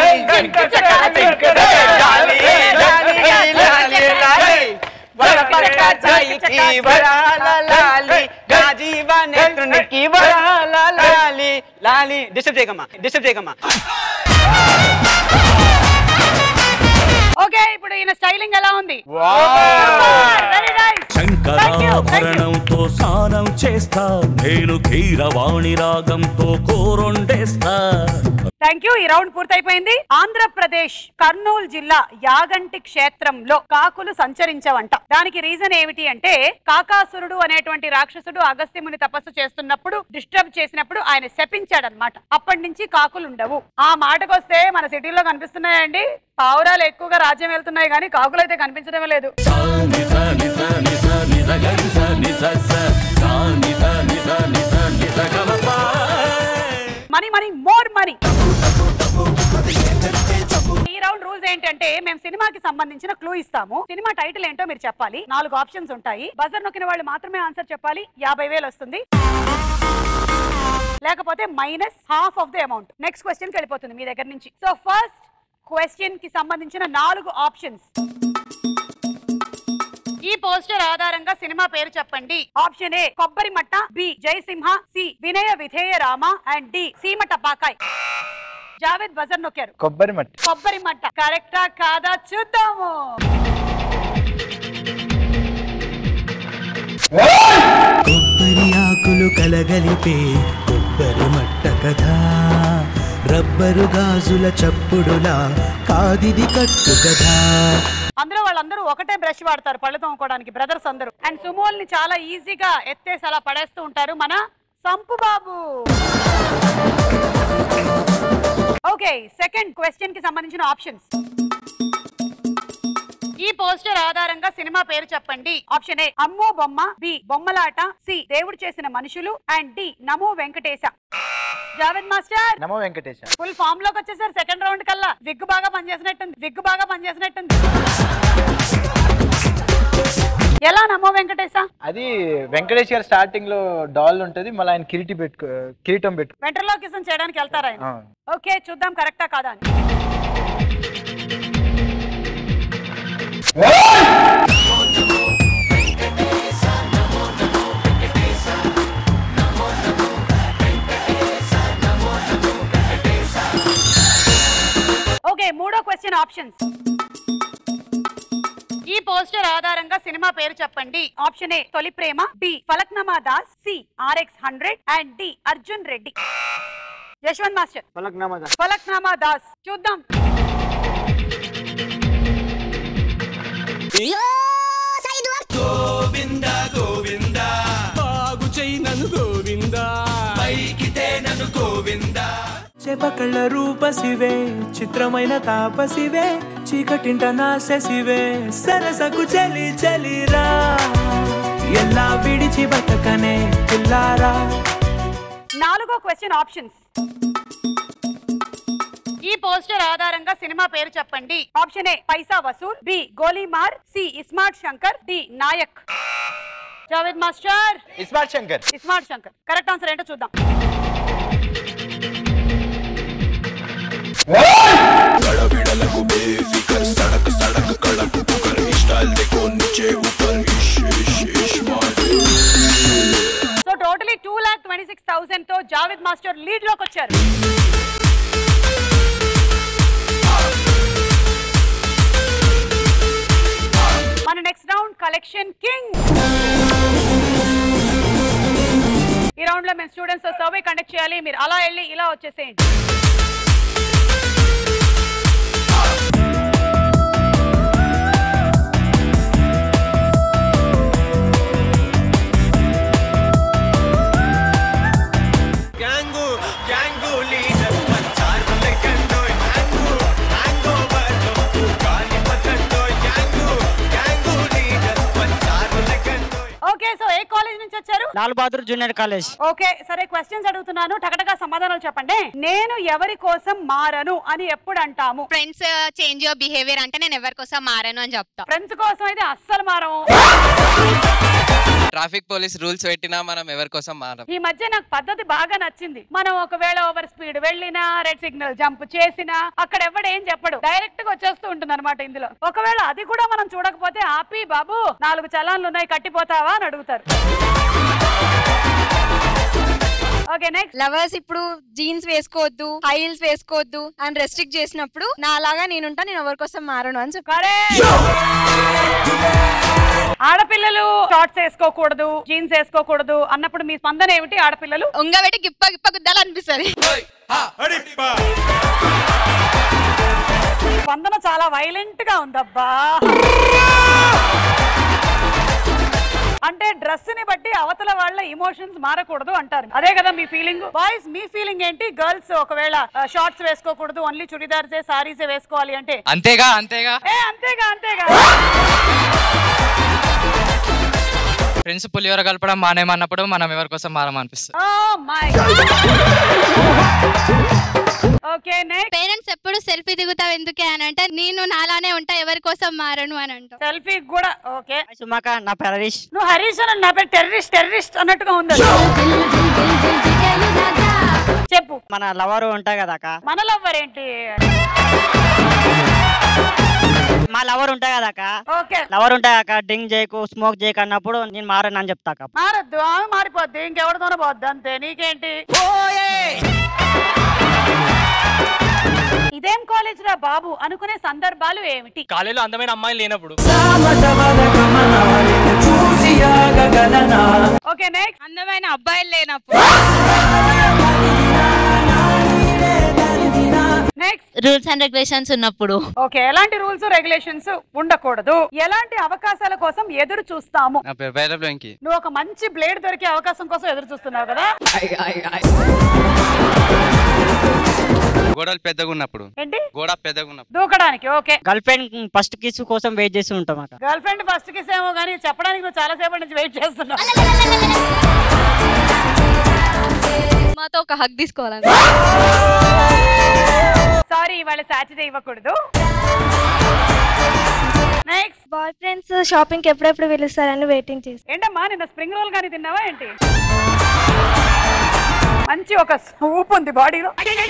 లాలి, లాలి, లాలి, లాలి. వరపత్ర సాయికి వరహాల లాలి నా జీవ నేత్రునికి వరహాల లాలి లాలి డిస్టర్బ్ చేయకమ్మా డిస్టర్బ్ చేయకమ్మా
ఓకే ఇప్పుడు ఈయన స్టైలింగ్ ఎలా ఉంది వెరీ నైస్
శంకరాభరణంతో స్నానం చేస్తా నేను కీరవాణి రాగంతో కోరొండేస్తా
థ్యాంక్ యూ ఈ రౌండ్ పూర్తయిపోయింది ఆంధ్రప్రదేశ్ కర్నూలు జిల్లా యాగంటి క్షేత్రంలో కాకులు సంచరించవంట దానికి రీజన్ ఏమిటి అంటే కాకాసురుడు అనేటువంటి రాక్షసుడు అగస్త్యముని తపస్సు చేస్తున్నప్పుడు డిస్టర్బ్ చేసినప్పుడు ఆయన శపించాడనమాట అప్పటి నుంచి కాకులు ఉండవు ఆ మాటకొస్తే మన సిటీలో కనిపిస్తున్నాయండి పావురాలు ఎక్కువగా రాజ్యం వెళ్తున్నాయి కానీ కాకులు అయితే కనిపించడమే లేదు
నిస నిస నిస నిస గనిస నిస స సా నిస నిస నిస నిస గమపా
మనీ మనీ మోర్ మనీ ఈ రౌండ్ రూల్స్ ఏంటంటే మేము సినిమాకి సంబంధించిన క్లూ ఇస్తాము సినిమా టైటిల్ ఏంటో మీరు చెప్పాలి నాలుగు ఆప్షన్స్ ఉంటాయి బజర్ నొక్కిన వాళ్ళు మాత్రమే ఆన్సర్ చెప్పాలి యాభై వేలు వస్తుంది లేకపోతే minus half of the amount next question వెళ్ళిపోతుంది మీ దగ్గర నుంచి సో ఫస్ట్ క్వశ్చన్ కి సంబంధించిన నాలుగు ఆప్షన్స్ ఈ పోస్టర్ ఆధారంగా సినిమా పేరు చెప్పండి ఆప్షన్ ఏ కొబ్బరి మట్ట బి జయసింహ సి వినయ విధేయ రామ అండ్ డి సీమ టపాకాయ్ జావేద్ బజర్ నొక్కారు
కొబ్బరి మట్టి
కొబ్బరి మట్ట కరెక్టా కాదా చూద్దాము
కొబ్బరి ఆకులు కలగలిపే కొబ్బరి మట్ట కదా రబ్బరు గాజుల చప్పుడులా కాదిది కట్టు కదా
అందులో వాళ్ళందరూ ఒకటే బ్రష్ వాడతారు పళ్ళు తోముకోవడానికి బ్రదర్స్ అందరూ అండ్ సుమోల్ని చాలా ఈజీగా ఎత్తేసి అలా పడేస్తూ ఉంటారు మన Sampu babu okay second question కి సంబంధించిన ఆప్షన్స్ ఈ పోస్టర్ ఆధారంగా సినిమా పేరు చెప్పండి ఆప్షన్ ఏ అమ్మో బొమ్మ బి బొమ్మలాట సి దేవుడు చేసిన మనుషులు అండ్ డి నమో వెంకటేశ జావేద్ మాస్టర్
నమో వెంకటేశ
ఫుల్ ఫామ్ లోకి వచ్చేసారు సెకండ్ రౌండ్ కల్లా విగ్గు బాగా పనిచేసినట్టుంది విగ్గు బాగా పనిచేసినట్టుంది ఎలా నమో వెంకటేశ
అది వెంకటేష్ గారు స్టార్టింగ్ లో డాల్ ఉంటది మళ్ళీ ఆయన కిరీటి పెట్టుకో కిరీటం పెట్టు
వెంట్రలోకిజం చేయడానికి వెళ్తారు ఆయన
ఆ.
ఓకే చూద్దాం కరెక్టా కాదా అని క్వశ్చన్ ఆప్షన్స్ ఈ పోస్టర్ ఆధారంగా సినిమా పేరు చెప్పండి option A Toli Prema B Falaknuma Das C R X hundred and D Arjun Reddy Yashwanth master
Falaknuma Das.
Falaknuma Das చూద్దాం
గోవింద గోవింద బాగు చెయ్యి నన్ను గోవింద పైకితే నన్ను గోవింద
చెపకళ్ళ రూపసివే చిత్రమైన తాపసివే చీకటింట నాశసివే సరసకు చలి చలిరా ఎలా విడిచి బతకనే పిల్లారా
నాలుగో క్వశ్చన్ ఆప్షన్స్ ఈ పోస్టర్ ఆధారంగా సినిమా పేరు చెప్పండి option A Paisa Vasool B Golimaar C Ismart Shankar D Nayak Javed master
Ismart Shankar
Ismart Shankar correct answer ఏంటో చూద్దాం
गड़बिड़लगु बेफिकर सड़क सड़क कड़क पुकर स्टाइल देखो नीचे ऊपर इश इश इश मार
so totally two lakh twenty six thousand తో జావేద్ మాస్టర్ లీడ్ లోకి వచ్చారు మన నెక్స్ట్ రౌండ్ కలెక్షన్ కింగ్ ఈ రౌండ్ లో మేము స్టూడెంట్స్ తో సర్వే కండక్ట్ చేయాలి మీరు అలా వెళ్ళి ఇలా వచ్చేసేయండి
గ్యాంగు గ్యాంగు లీడర్ పంచారు లెక్కండోయ్ హ్యాంగు హ్యాంగ్ ఓవర్ నొక్కు కాని పచ్చండోయ్ గ్యాంగు గ్యాంగు లీడర్ పంచారు లెక్కండోయ్
ఓకే సో ఏ కాలేజ్ నుంచి వచ్చారు
Lal Bahadur junior college
okay సరే క్వశ్చన్స్ అడుగుతున్నాను టకటగా సమాధానాలు చెప్పండి నేను ఎవరి కోసం మారను అని ఎప్పుడు అంటాము
ఫ్రెండ్స్ చేంజ్ యువర్ బిహేవియర్ అంటే నేను ఎవరి కోసం మారాను అని చెప్తా
ఫ్రెండ్స్ కోసం అయితే అస్సలు మారము
ట్రాఫిక్ పోలీస్ రూల్స్ పెట్టినా మనం ఎవరి కోసం మారం
ఈ మధ్య నాకు పద్ధతి బాగా నచ్చింది మనం ఒకవేళ ఓవర్ స్పీడ్ వెళ్ళినా రెడ్ సిగ్నల్ జంప్ చేసినా అక్కడ ఎవడు ఏం చెప్పడు డైరెక్ట్ గా వచ్చేస్తూ ఉంటుంది అనమాట ఇందులో ఒకవేళ అది కూడా మనం చూడకపోతే ఆపి బాబు నాలుగు చలాన్లు ఉన్నాయి కట్టిపోతావా అని అడుగుతారు ఓకే నెక్స్ట్
లవర్స్ ఇప్పుడు జీన్స్ వేసుకోవద్దు హై హీల్స్ వేసుకోవద్దు అని రెస్ట్రిక్ట్ చేసినప్పుడు నా లాగా నేనుంటా నేను ఎవరి కోసం మారను అని చెప్పారు
ఆడపిల్లలు షార్ట్స్ వేసుకోకూడదు జీన్స్ వేసుకోకూడదు అన్నప్పుడు మీ స్పందన ఏమిటి ఆడపిల్లలు
ఉంగబెట్టి గిప్ప గిప్ప గుద్దాలనిపిస్తుంది
స్పందన చాలా వైలెంట్ గా ఉందబ్బా అంటే డ్రెస్ ని బట్టి అవతల వాళ్ళ ఇమోషన్స్ మారకూడదు అంటారు అదే కదా మీ ఫీలింగ్ బాయ్స్ మీ ఫీలింగ్ ఏంటి గర్ల్స్ ఒకవేళ షార్ట్స్ వేసుకోకూడదు ఓన్లీ చుడిదార్సే సారీసే వేసుకోవాలి అంటే
అంతేగా అంతేగా
ఏ అంతేగా అంతేగా
ఫ్రెండ్స్ పులిహోర కలపడం మానేమన్నప్పుడు మనం ఎవరి కోసం మారమనిపిస్తుంది
oh my okay next
parents ఎప్పుడు సెల్ఫీ దిగుతావు ఎందుకే అని అంటే నేను నాలానే ఉంటా ఎవరి కోసం మారను అని అంటా
సెల్ఫీ కూడా ఓకే
సుమాక నా పేరు హరీష్
నువ్వు హరీష్ అని నా పేరు టెర్రరిస్ట్ టెర్రరిస్ట్ అన్నట్టుగా ఉంది చెప్పు
మన లవర్ ఉంటాయి కదా అక్క
మన లవ్వర్ ఏంటి
మా లవర్ ఉంటాయి కదా అక్క
ఓకే
లవర్ ఉంటాయి అక్క డ్రింక్ చేయకు స్మోక్ చేయకు అన్నప్పుడు నేను మారను అని చెప్తా అక్క
మారద్దు ఆమె మారిపోద్ది ఇంకెవరితోనో పోద్ది అంతే నీకేంటి ఇదేం కాలేజ్ రా బాబు అనుకునే సందర్భాలు ఏమిటి
కాలేజీలో అందమైన అమ్మాయిలు లేనప్పుడు
చూసి ఆగగలనా
ఓకే నెక్స్ట్
అందమైన అబ్బాయిలు లేనప్పుడు
నెక్స్ట్
రూల్స్ అండ్ రెగ్యులేషన్స్ ఉన్నప్పుడు
ఓకే ఎలాంటి రూల్స్ రెగ్యులేషన్స్ ఉండకూడదు ఎలాంటి అవకాశాల కోసం ఎదురు చూస్తాము
నా పేరు భైరవ్ వెంకి
నువ్వు ఒక మంచి బ్లేడ్ దొరికే అవకాశం కోసం ఎదురు చూస్తున్నావు కదా
గోడలు పెద్దగా ఉన్నప్పుడు
ఏంటి
గోడ పెద్దగా ఉన్నప్పుడు
దూకడానికి okay
girlfriend first kiss కోసం వెయిట్ చేస్తూ ఉంటాం అక్క
గర్ల్ ఫ్రెండ్ ఫస్ట్ కిస్ ఏమో కానీ చెప్పడానికి నువ్వు చాలా సేపటి నుంచి వెయిట్ చేస్తున్నావు
మాతో ఒక హక్ తీసుకోవాలని
సారీ ఇవాళ సాటర్డే ఇవ్వకూడదు నెక్స్ట్
బాయ్ ఫ్రెండ్స్ షాపింగ్ కి ఎప్పుడెప్పుడు పిలుస్తారని వెయిటింగ్ చేసి
ఏంటమ్మా నిన్న స్ప్రింగ్ రోల్ కానీ తిన్నావా ఏంటి మంచి ఒక ఊపు ఉంది బాడీలో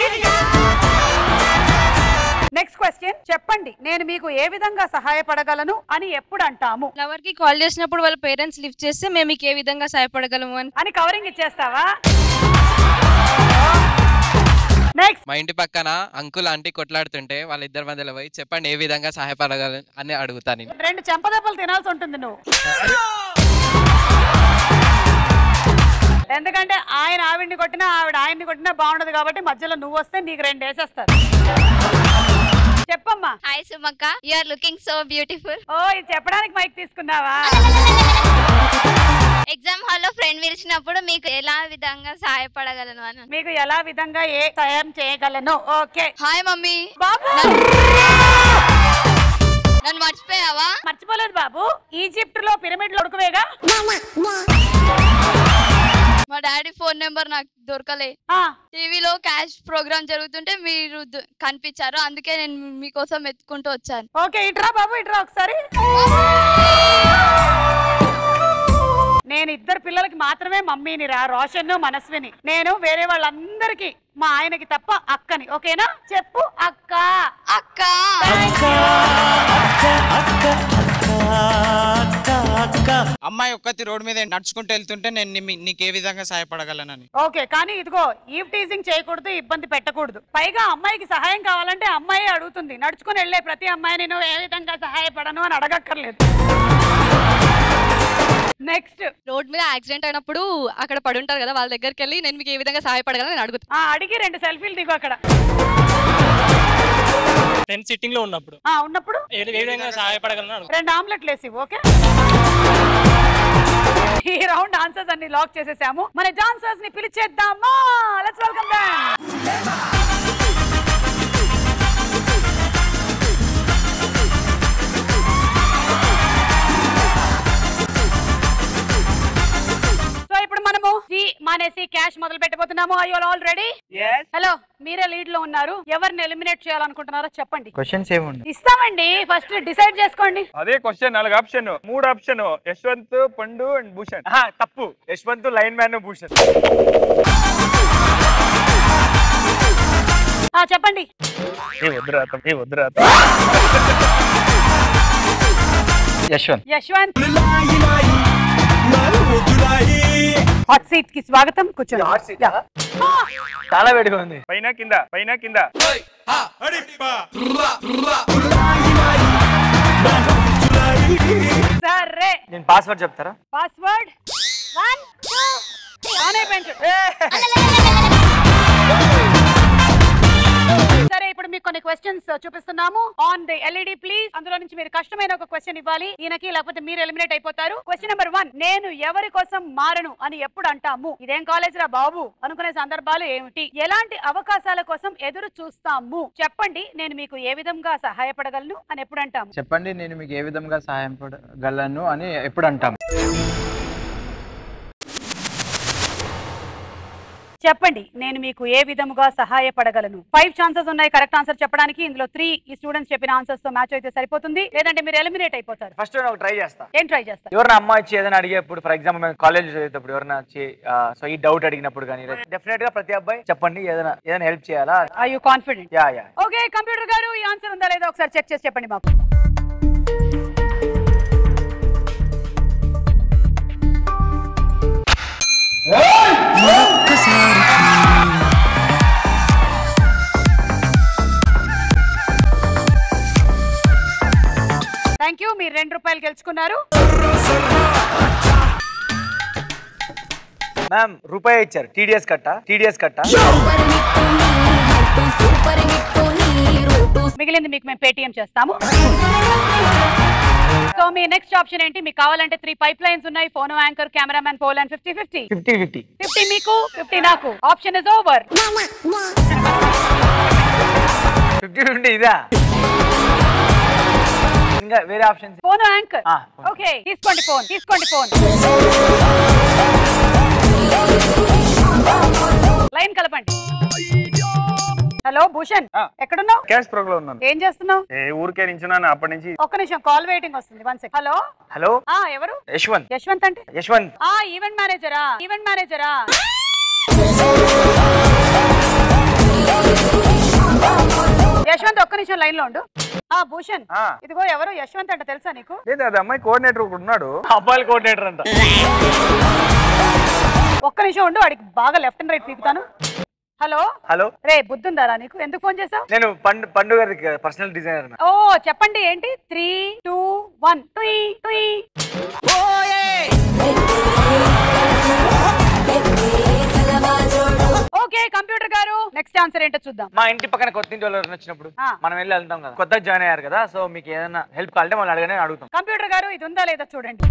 నెక్స్ట్ క్వశ్చన్ చెప్పండి నేను మీకు ఏ విధంగా సహాయపడగలను అని ఎప్పుడు అంటాము
లవర్ కి కాల్ చేసినప్పుడు వాళ్ళ పేరెంట్స్ లిఫ్ట్ చేస్తే మేము మీకు ఏ విధంగా సహాయపడగలము అని
అని కవరింగ్ ఇచ్చేస్తావా నెక్స్ట్
మా ఇంటి పక్కన అంకుల్ ఆంటీ కొట్లాడుతుంటే వాళ్ళిద్దరి మధ్యలో పోయి చెప్పండి ఏ విధంగా సహాయపడగలను అని అడుగుతాను నేను
రెండు చెంపదెబ్బలు తినాల్సి ఉంటుంది నువ్వు ఎందుకంటే ఆయన ఆవిడ్ని కొట్టినా ఆవిడ ఆయన్ని కొట్టినా బాగుండదు కాబట్టి మధ్యలో నువ్వు వస్తే నీకు రెండు వేసేస్తారు చెప్పమ్మా
హాయ్ సుమక్క you are looking so beautiful
ఓ ఇది చెప్పడానికి మైక్ తీసుకున్నావా
ఎగ్జామ్ హాల్లో ఫ్రెండ్ పిలిచినప్పుడు మీకు ఎలా విధంగా సహాయపడగలను అని
మీకు ఎలా విధంగా ఏ సాయం చేయగలను ఓకే
హాయ్ మమ్మీ
బాబు
నన్ను మర్చిపోయావా
మర్చిపోలేదు బాబు ఈజిప్ట్ లో పిరమిడ్లు ఉడకవేగా
మా డాడీ ఫోన్ నెంబర్ నాకు దొరకలే టీవీలో క్యాష్ ప్రోగ్రామ్ జరుగుతుంటే మీరు ద- కనిపించారు అందుకే నేను మీకోసం ఎత్తుకుంటూ వచ్చాను
ఓకే ఇట్రా బాబు ఇట్రా ఒకసారి నేను ఇద్దరు పిల్లలకి మాత్రమే మమ్మీని రా రోషన్ మనస్విని నేను వేరే వాళ్ళందరికీ మా ఆయనకి తప్ప అక్కని ఓకేనా చెప్పు అక్క
అక్క
అమ్మాయి ఒక్కతి రోడ్డు మీద నడుచుకుంటూ వెళ్తుంటే నేను నీ- నీకు ఏ విధంగా సహాయపడగలనని
ఓకే కానీ ఇదిగో ఈవ్ టీజింగ్ చేయకూడదు ఇబ్బంది పెట్టకూడదు పైగా అమ్మాయికి సహాయం కావాలంటే అమ్మాయి అడుగుతుంది నడుచుకుని వెళ్ళే ప్రతి అమ్మాయిని నువ్వు ఏ విధంగా సహాయపడను అని అడగక్కర్లేదు నెక్స్ట్
రోడ్ మీద యాక్సిడెంట్ అయినప్పుడు అక్కడ పడుంటారు కదా వాళ్ళ దగ్గరికి వెళ్ళి నేను మీకు ఏ విధంగా సహాయపడగలను నేను అడుగుతాను
అడిగి రెండు సెల్ఫీలు దిగు అక్కడ
ఫ్రెండ్ సిట్టింగ్ లో ఉన్నప్పుడు
ఆ, ఉన్నప్పుడు
ఏ ఏ విధంగా సహాయపడగలను అడుగు.
రెండు ఆమ్లెట్లు వేసి ఓకే ఈ రౌండ్ ఆన్సర్స్ అన్ని లాక్ చేసేసాము మన జాన్సర్స్ ని పిలిచేద్దామా లెట్స్ వెల్కమ్ దెం సో ఇప్పుడు మనము జీ మానేసి క్యాష్ మొదలు పెట్టబోతున్నాము ఐ ఆల్ రెడీ హలో మీరే లీడ్ లో ఉన్నారు ఎవరిని ఎలిమినేట్ చేయాలనుకుంటున్నారో చెప్పండి
క్వశ్చన్స్ ఏముంది
ఇస్తామండి ఫస్ట్ డిసైడ్ చేసుకోండి
అదే క్వశ్చన్ నాలుగు ఆప్షన్ మూడు ఆప్షన్ యశ్వంత్ పండు అండ్ భూషణ్
తప్పు యశ్వంత్ లైన్ మ్యాన్ భూషణ్
ఆ చెప్పండి
ఏ వద్దురాతం ఏ వద్దురాతం
యశ్వంత్
యశ్వంత్ హాట్ సీట్ కి స్వాగతం కూర్చోండి యా.
చాలా వేడిగా ఉంది
పైన కింద పైన కింద
సరే
నేను పాస్వర్డ్ చెప్తారా
పాస్వర్డ్ వన్ టూ ఆన్ అయిపోయింది సరే ఇప్పుడు మీకు కొన్ని క్వశ్చన్స్ చూపిస్తున్నాము ఆన్ ది ఎల్ఈడి ప్లీజ్ అందులో నుంచి మీరు కష్టమైన ఒక క్వశ్చన్ ఇవ్వాలి ఈయనకి లేకపోతే మీరు ఎలిమినేట్ అయిపోతారు క్వశ్చన్ నెంబర్ వన్ నేను ఎవరి కోసం మారను అని ఎప్పుడు అంటాము ఇదేం కాలేజ్ రా బాబు అనుకునే సందర్భాలు ఏమిటి ఎలాంటి అవకాశాల కోసం ఎదురు చూస్తాము చెప్పండి నేను మీకు ఏ విధంగా సహాయపడగలను అని ఎప్పుడు అంటాము
చెప్పండి నేను మీకు ఏ విధంగా సహాయం పడగలను అని ఎప్పుడు అంటాం
చెప్పండి నేను మీకు ఏ విధముగా సహాయపడగలను ఫైవ్ ఛాన్సెస్ ఉన్నాయి కరెక్ట్ ఆన్సర్ చెప్పడానికి ఇందులో త్రీ ఈ స్టూడెంట్స్ చెప్పిన ఆన్సర్స్ తో మ్యాచ్ అయితే సరిపోతుంది లేదంటే మీరు ఎలిమినేట్ అయిపోతారు
ఫస్ట్ నేను ట్రై చేస్తా
ఏం ట్రై చేస్తారు
ఎవరైనా అమ్మ వచ్చి ఏదైనా అడిగేప్పుడు ఫర్ ఎగ్జాంపుల్ మేము కాలేజ్ చదివేటప్పుడు ఎవరైనా వచ్చి సో ఈ డౌట్ అడిగినప్పుడు కానీ డెఫినెట్ గా ప్రతి అబ్బాయి చెప్పండి ఏదైనా ఏదైనా హెల్ప్ చేయాలా
are you confident
yeah yeah
okay computer గారు ఈ ఆన్సర్ ఉందా లేదా ఒకసారి చెక్ చేసి చెప్పండి మాకు థ్యాంక్ యూ మీరు రెండు రూపాయలు గెలుచుకున్నారు
మ్యామ్ రూపాయి ఇచ్చారు టీడీఎస్ కట్ట టీడీఎస్ కట్ట
మిగిలింది మీకు మేము పేటిఎం చేస్తాము సో మీ నెక్స్ట్ ఆప్షన్ ఏంటి మీకు కావాలంటే త్రీ పైప్ లైన్స్ ఉన్నాయి phone anchor cameraman poll and fifty fifty
fifty fifty
fifty మీకు ఫిఫ్టీ నాకు option is over
fifty fifty ఇదా ఇంకా వేరే ఆప్షన్స్
ఫోన్ యాంకర్ ఓకే తీసుకోండి ఫోన్ తీసుకోండి ఫోన్ లైన్ కలపండి హలో భూషణ్ ఎక్కడున్నావు
క్యాష్ ప్రోగ్రామ్ ఉన్నాను
ఏం చేస్తున్నావు
ఏ ఊరికే నించున్నాను అప్పటి నుంచి
ఒక్క నిమిషం కాల్ వెయిటింగ్ వస్తుంది వన్ సెకండ్ హలో
హలో
ఆ ఎవరు
యశ్వంత్
యశ్వంత్ అంటే
యశ్వంత్
ఆ ఈవెంట్ మేనేజరా ఈవెంట్ మేనేజరా యశ్వంత్ ఒక్క నిమిషం లైన్ లో ఉండు ఆ భూషణ్ ఇదిగో ఎవరు యశ్వంత్ అంటే తెలుసా నీకు
లేదు అది అమ్మాయి కోఆర్డినేటర్ ఒకడు ఉన్నాడు
అబ్బాయిల కోఆర్డినేటర్ అంట
ఒక్క నిమిషం ఉండు వాడికి బాగా లెఫ్ట్ అండ్ రైట్ పీకుతాను హలో
హలో
రే బుద్ధుందారా నీకు ఎందుకు ఫోన్ చేసావు
నేను పండు పండు గారికి పర్సనల్ డిజైనర్
ఓ చెప్పండి ఏంటి త్రీ టూ వన్ టుయ్ టుయ్ ఓకే కంప్యూటర్ గారు నెక్స్ట్ ఆన్సర్ ఏంటో చూద్దాం
మా ఇంటి పక్కన కొత్త ఇంటి వాళ్ళు ఎవరైనా వచ్చినప్పుడు మనం వెళ్ళి వెళ్తాం కదా కొత్తగా జాయిన్ అయ్యారు కదా సో మీకు ఏదైనా హెల్ప్ కావాలంటే వాళ్ళు అడగనే అడుగుతాం
కంప్యూటర్ గారు ఇది ఉందా లేదా చూడండి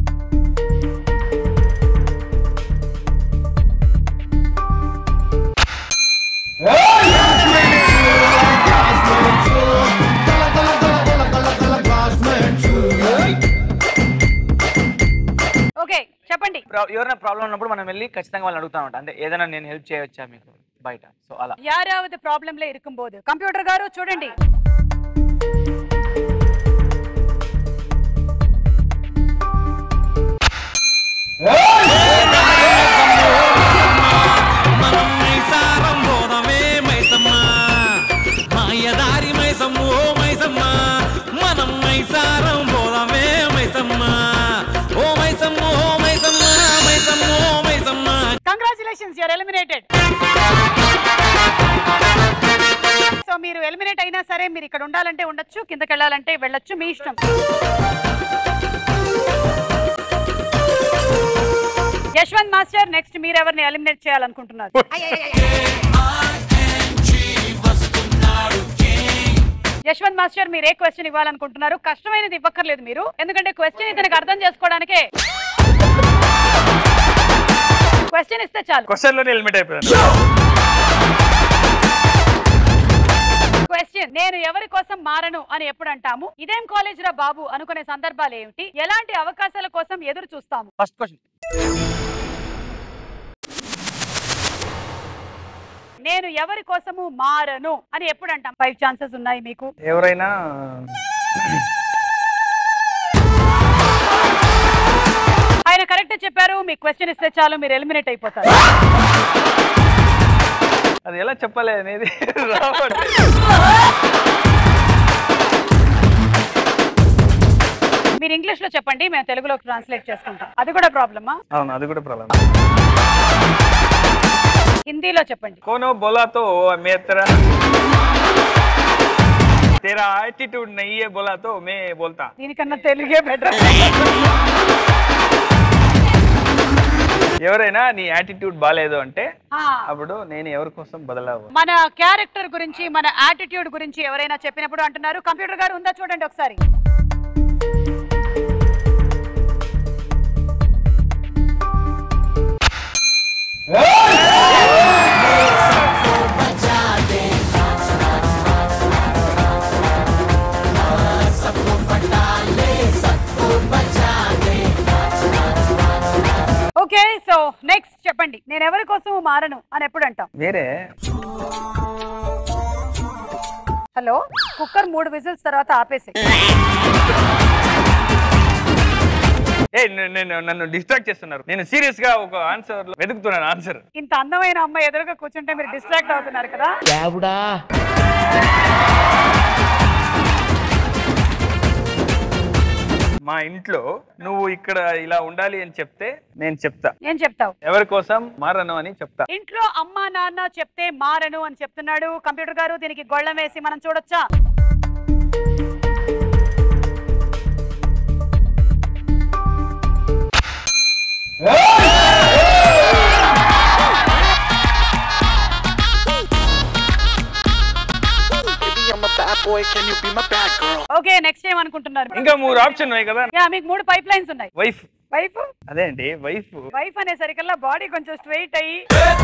ఓకే చెప్పండి
ప్రా- ఎవరైనా ప్రాబ్లం ఉన్నప్పుడు మనం వెళ్ళి ఖచ్చితంగా వాళ్ళని అడుగుతాం అంటే ఏదైనా నేను హెల్ప్ చేయవచ్చా మీకు బయట సో అలా
யாராவது ப்ராப்ளம்ல இருக்கும்போது கம்ப்யூட்டர் గారు చూడండి
మనం మైసారం పోదమే మైసమ్మ మాయదారి మైసమ్మ ఓ మైసమ్మ మనం మైసారం పోదమే మైసమ్మ ఓ మైసమ్మ ఓ మైసమ్మ మైసమ్మ ఓ Maisamma
congratulations your eliminated so మీరు ఎలిమినేట్ అయినా సరే మీరు ఇక్కడ ఉండాలంటే ఉండొచ్చు కిందకి వెళ్ళాలంటే వెళ్ళొచ్చు మీ ఇష్టం యశ్వంత్ మాస్టర్ నెక్స్ట్ మీరు ఎవరిని ఎలిమినేట్ చేయాలనుకుంటున్నారు యశ్వంత్ మాస్టర్ మీరు ఏ క్వశ్చన్ ఇవ్వాలనుకుంటున్నారు కష్టమైనది ఇవ్వక్కర్లేదు మీరు ఎందుకంటే క్వశ్చన్ ఇతనికి అర్థం చేసుకోవడానికే క్వశ్చన్ ఇస్తే చాలు
క్వశ్చన్ లోనే హెల్మెట్ అయిపోయాను
క్వశ్చన్ నేను ఎవరి కోసం మారను అని ఎప్పుడు అంటాము ఇదేం కాలేజ్ రా బాబు అనుకునే సందర్భాలు ఏమిటి ఎలాంటి అవకాశాల కోసం ఎదురు చూస్తాము
ఫస్ట్ క్వశ్చన్
నేను ఎవరి కోసము మారను అని ఎప్పుడు అంటాం ఫైవ్ ఛాన్సెస్ ఉన్నాయి మీకు
ఎవరైనా
ఆయన కరెక్ట్ చెప్పారు మీకు క్వశ్చన్ ఇస్తే చాలు మీరు ఎలిమినేట్ అయిపోతారు
అది ఎలా చెప్పాలి అనేది రావట్లేదు.
మీరు ఇంగ్లీష్ లో చెప్పండి మేము తెలుగులో ట్రాన్స్లేట్ చేసుకుంటాం అది కూడా ప్రాబ్లమా
అవును అది కూడా ప్రాబ్లం
హిందీలో చెప్పండి
कोनो बोला तो मैं तेरा तेरा एटीट्यूड नहीं है बोला तो मैं बोलता
దీనికన్నా తెలుగే బెటర్
ఎవరైనా నీ యాటిట్యూడ్ బాగాలేదు అంటే
ఆ.
అప్పుడు నేను ఎవరి కోసం బదలావు
మన క్యారెక్టర్ గురించి మన యాటిట్యూడ్ గురించి ఎవరైనా చెప్పినప్పుడు అంటున్నారు కంప్యూటర్ గారు ఉందా చూడండి ఒకసారి ఓకే సో నెక్స్ట్ చెప్పండి నేను ఎవరి కోసం మారను అని ఎప్పుడు అంటాం
వేరే
హలో కుక్కర్ మూడు విజిల్స్ తర్వాత ఆపేసి
ఏ నే- నేను నన్ను డిస్ట్రాక్ట్ చేస్తున్నారు నేను సీరియస్ గా ఒక ఆన్సర్ వెతుకుతున్నాను ఆన్సర్
ఇంత అందమైన అమ్మాయి ఎదురుగా కూర్చుంటే మీరు డిస్ట్రాక్ట్ అవుతున్నారు కదా
మా ఇంట్లో నువ్వు ఇక్కడ ఇలా ఉండాలి అని చెప్తే నేను చెప్తా
ఏం చెప్తావు
ఎవరి కోసం మారను అని చెప్తా
ఇంట్లో అమ్మా నాన్న చెప్తే మారను అని చెప్తున్నాడు కంప్యూటర్ గారు దీనికి గొళ్ళం వేసి మనం చూడొచ్చా ఓకే నెక్స్ట్ ఏం అనుకుంటున్నారు
ఇంకా మూడు ఆప్షన్ ఉన్నాయి కదా
యా మీకు మూడు పైప్ లైన్స్ ఉన్నాయి
వైఫ్
వైఫ్
అదే అండి వైఫ్
వైఫ్ అనేసరికల్లా బాడీ కొంచెం స్ట్రైట్ అయ్యి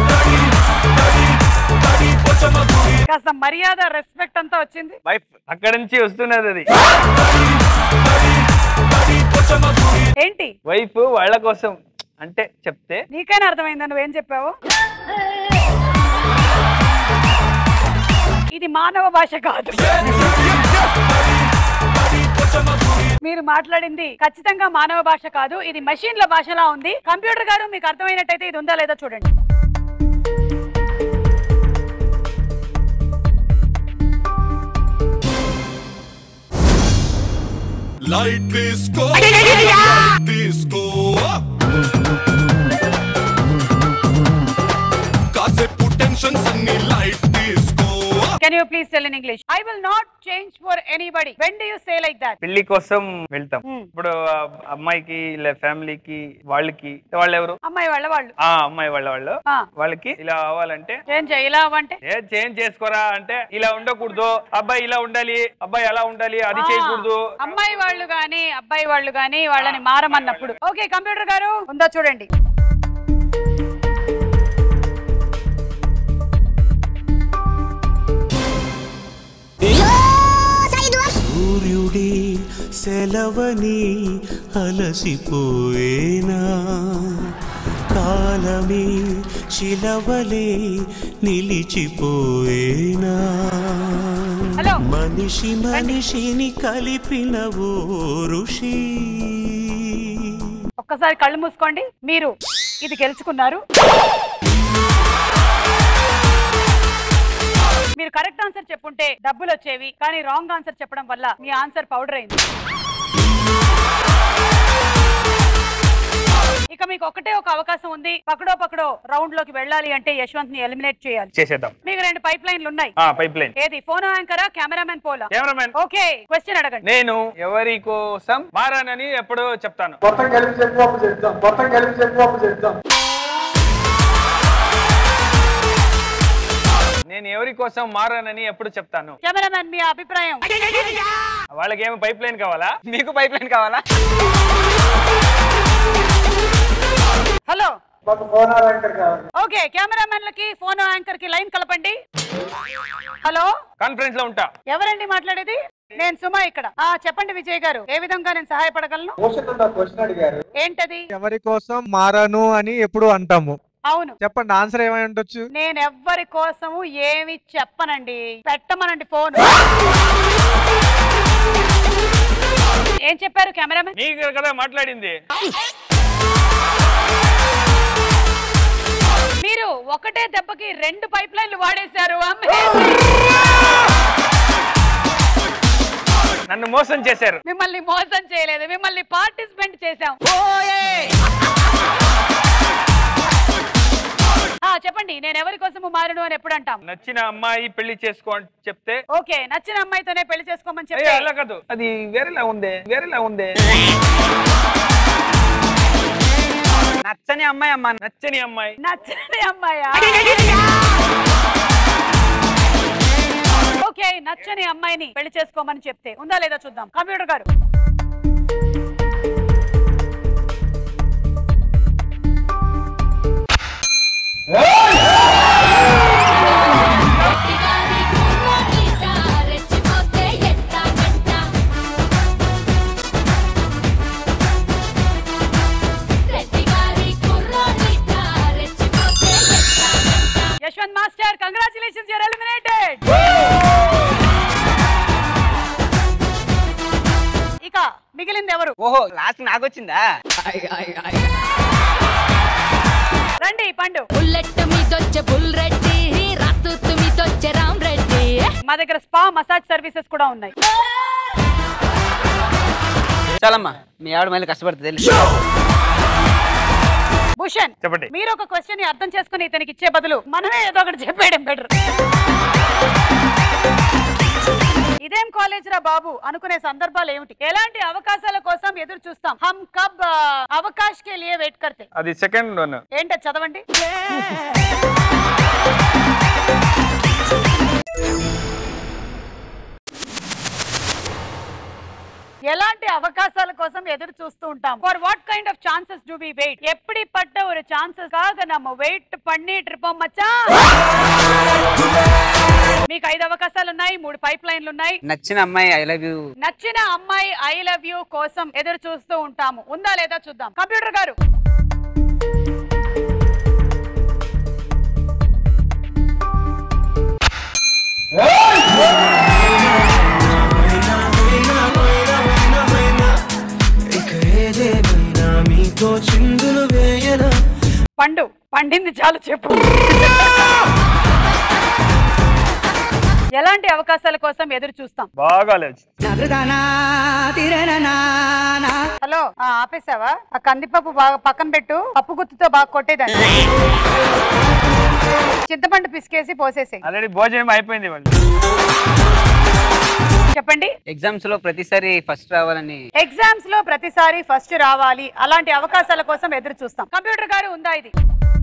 కాస్త మర్యాద రెస్పెక్ట్ అంతా వచ్చింది
వైఫ్ అక్కడ నుంచి వస్తున్నది అది
ఏంటి
వైఫ్ వాళ్ళ కోసం అంటే చెప్తే
నీకైనా అర్థమైందా నువ్వేం చెప్పావు ఇది మానవ భాష కాదు మీరు మాట్లాడింది ఖచ్చితంగా మానవ భాష కాదు ఇది మెషిన్ల భాషలా ఉంది కంప్యూటర్ గారు మీకు అర్థమైనట్టయితే ఇది ఉందా లేదా చూడండి
Light disco, light disco. కాసేపు టెన్షన్స్ అన్ని
can you please tell in English I will not change for anybody when do you say like that
పెళ్లి కోసం వెళ్తాం ఇప్పుడు ఆ అమ్మాయికి ఇలా ఫ్యామిలీకి వాళ్ళకి వాళ్ళు ఎవరు
అమ్మాయి వాళ్ళ వాళ్ళు
ఆ అమ్మాయి వాళ్ళ వాళ్ళు
ఆ.
వాళ్ళకి ఇలా అవ్వాలంటే
ఏం చేయ ఇలా అవ్వంటే
ఏ చేంజ్ చేసుకోరా అంటే ఇలా ఉండకూడదు అబ్బాయి ఇలా ఉండాలి అబ్బాయి అలా ఉండాలి అది
ఆ,
చేయకూడదు
అమ్మాయి వాళ్ళు గాని అబ్బాయి వాళ్ళు గాని వాళ్ళని మారమన్నప్పుడు ఓకే కంప్యూటర్ గారు ఉందా చూడండి
సూర్యుడి సెలవని అలసిపోయేనా కాలమే శిలవలే నిలిచిపోయేనా మనిషి మనిషిని కలిపిన ఓ ఋషి
ఒక్కసారి కళ్ళు మూసుకోండి మీరు ఇది గెలుచుకున్నారు మీరు కరెక్ట్ ఆన్సర్ చెప్పుంటే డబ్బులు వచ్చేవి కానీ రాంగ్ ఆన్సర్ చెప్పడం వల్ల మీ ఆన్సర్ పౌడర్ అయింది ఇక మీకు ఒకటే ఒక అవకాశం ఉంది పకడో పకడో రౌండ్ లోకి వెళ్ళాలి అంటే యశ్వంత్ ని ఎలిమినేట్ చేయాలి
చేసేద్దాం
మీకు రెండు పైప్ లైన్లు ఉన్నాయి
ఆ పైప్ లైన్
ఏది ఫోన్ యాంకరా కెమెరామెన్ పోలా
కెమెరామెన్
ఓకే క్వశ్చన్ అడగండి
నేను ఎవరి కోసం మారానని ఎప్పుడు చెప్తాను
మొత్తం కలిపి చెప్పు అప్పుడు చెప్తాం మొత్తం కలిపి చెప్పు అప్పుడు చెప్తాం
నేను ఎవరి కోసం మారానని ఎప్పుడు చెప్తాను
కెమెరామెన్ మీ అభిప్రాయం
వాళ్ళకి ఏమో పైప్ లైన్ కావాలా మీకు పైప్ లైన్ కావాలా
హలో
మాకు ఫోన్ యాంకర్ కావాలి
ఓకే కెమెరామెన్లకి ఫోన్ యాంకర్ కి లైన్ కలపండి హలో
కాన్ఫరెన్స్ లో ఉంటా
ఎవరండి మాట్లాడేది నేను సుమా ఇక్కడ ఆ చెప్పండి విజయ్ గారు ఏ విధంగా నేను సహాయపడగలను
క్వశ్చన్ ఉందా క్వశ్చన్ అడిగారు
ఏంటది
ఎవరి కోసం మారాను అని ఎప్పుడు అంటాము
అవును
చెప్పండి ఆన్సర్ ఏమై ఉండొచ్చు
నేను ఎవ్వరి కోసము ఏమి చెప్పనండి పెట్టమనండి ఫోన్ ఏం చెప్పారు కెమెరామెన్
నీకు కదా మాట్లాడింది
మీరు ఒకటే దెబ్బకి రెండు పైప్ లైన్లు వాడేశారు
నన్ను మోసం చేశారు
మిమ్మల్ని మోసం చేయలేదు మిమ్మల్ని పార్టిసిపెంట్ చేశాం ఆ, చెప్పండి నేను ఎవరి కోసము మారును అని ఎప్పుడు అంటాం
నచ్చిన అమ్మాయి పెళ్లి చేసుకో అని చెప్తే
ఓకే నచ్చిన అమ్మాయితోనే పెళ్లి చేసుకోమని
అయ్యో,
చెప్తే
అలా కాదు అది వేరేలా ఉంది వేరేలా ఉంది
నచ్చని అమ్మాయి అమ్మా
నచ్చని అమ్మాయి
నచ్చని అమ్మాయా ఓకే నచ్చని అమ్మాయిని పెళ్లి చేసుకోమని చెప్తే ఉందా లేదా చూద్దాం కంప్యూటర్ గారు Yashwant master congratulations your eliminated ఇక మిగిలింది ఎవరు
ఓహో లాస్ట్ నాకు వచ్చిందా
రండి పండు
బుల్లెట్ మీదొచ్చే బుల్ రెడ్డి రాతూతు మీదొచ్చే రామ్ రెడ్డి
మా దగ్గర స్పా మసాజ్ సర్వీసెస్ కూడా ఉన్నాయి
చాలమ్మా మీ ఆవిడ మళ్ళీ కష్టపడుతుంది వెళ్ళి.
భూషణ్
చెప్పండి
మీరు ఒక క్వశ్చన్ ని అర్థం చేసుకుని ఇతనికి ఇచ్చే బదులు మనమే ఏదో ఒకటి చెప్పేయడం బెటర్ ఇదేం కాలేజ్ రా బాబు అనుకునే సందర్భాలు ఏమిటి ఎలాంటి అవకాశాల కోసం ఎదురు చూస్తాం హమ్ కబ్ ఆ, అవకాశ్ కే లియే వెయిట్ కర్తే
అది సెకండ్ వన్
ఏంటో చదవండి ఎలాంటి అవకాశాల కోసం ఎదురు చూస్తూ ఉంటాం for what kind of chances do we wait ఎప్పటి పట్ట ஒரு ఛాన్సెస్ కాக நம்ம వెయిట్ பண்ணிட்டு இருப்போம் மச்சான் మీకు ఐదు అవకాశాలు ఉన్నాయి మూడు పైప్ లైన్లు ఉన్నాయి
నచ్చిన అమ్మాయి ఐ లవ్ యూ
నచ్చిన అమ్మాయి ఐ లవ్ యూ కోసం ఎదురు చూస్తూ ఉంటాము ఉందా లేదా చూద్దాం కంప్యూటర్ గారు
ఇక ఏదేమైనా మీతో చిందులు వేయనా
పండు పండింది చాలు చెప్పు ఎలాంటి అవకాశాల కోసం ఎదురు చూస్తాం
బాగా ఆలోచి
హలో ఆ, ఆపేసావా ఆ కందిపప్పు బాగా పక్కన పెట్టు పప్పు గుత్తుతో బాగా కొట్టేదాన్ని చింతపండు పిసికేసి పోసేసి
ఆల్రెడీ భోజనం అయిపోయింది వాళ్ళు
చెప్పండి
ఎగ్జామ్స్ లో ప్రతిసారి ఫస్ట్ రావాలని
ఎగ్జామ్స్ లో ప్రతిసారి ఫస్ట్ రావాలి అలాంటి అవకాశాల కోసం ఎదురు చూస్తాం కంప్యూటర్ గారు ఉందా ఇది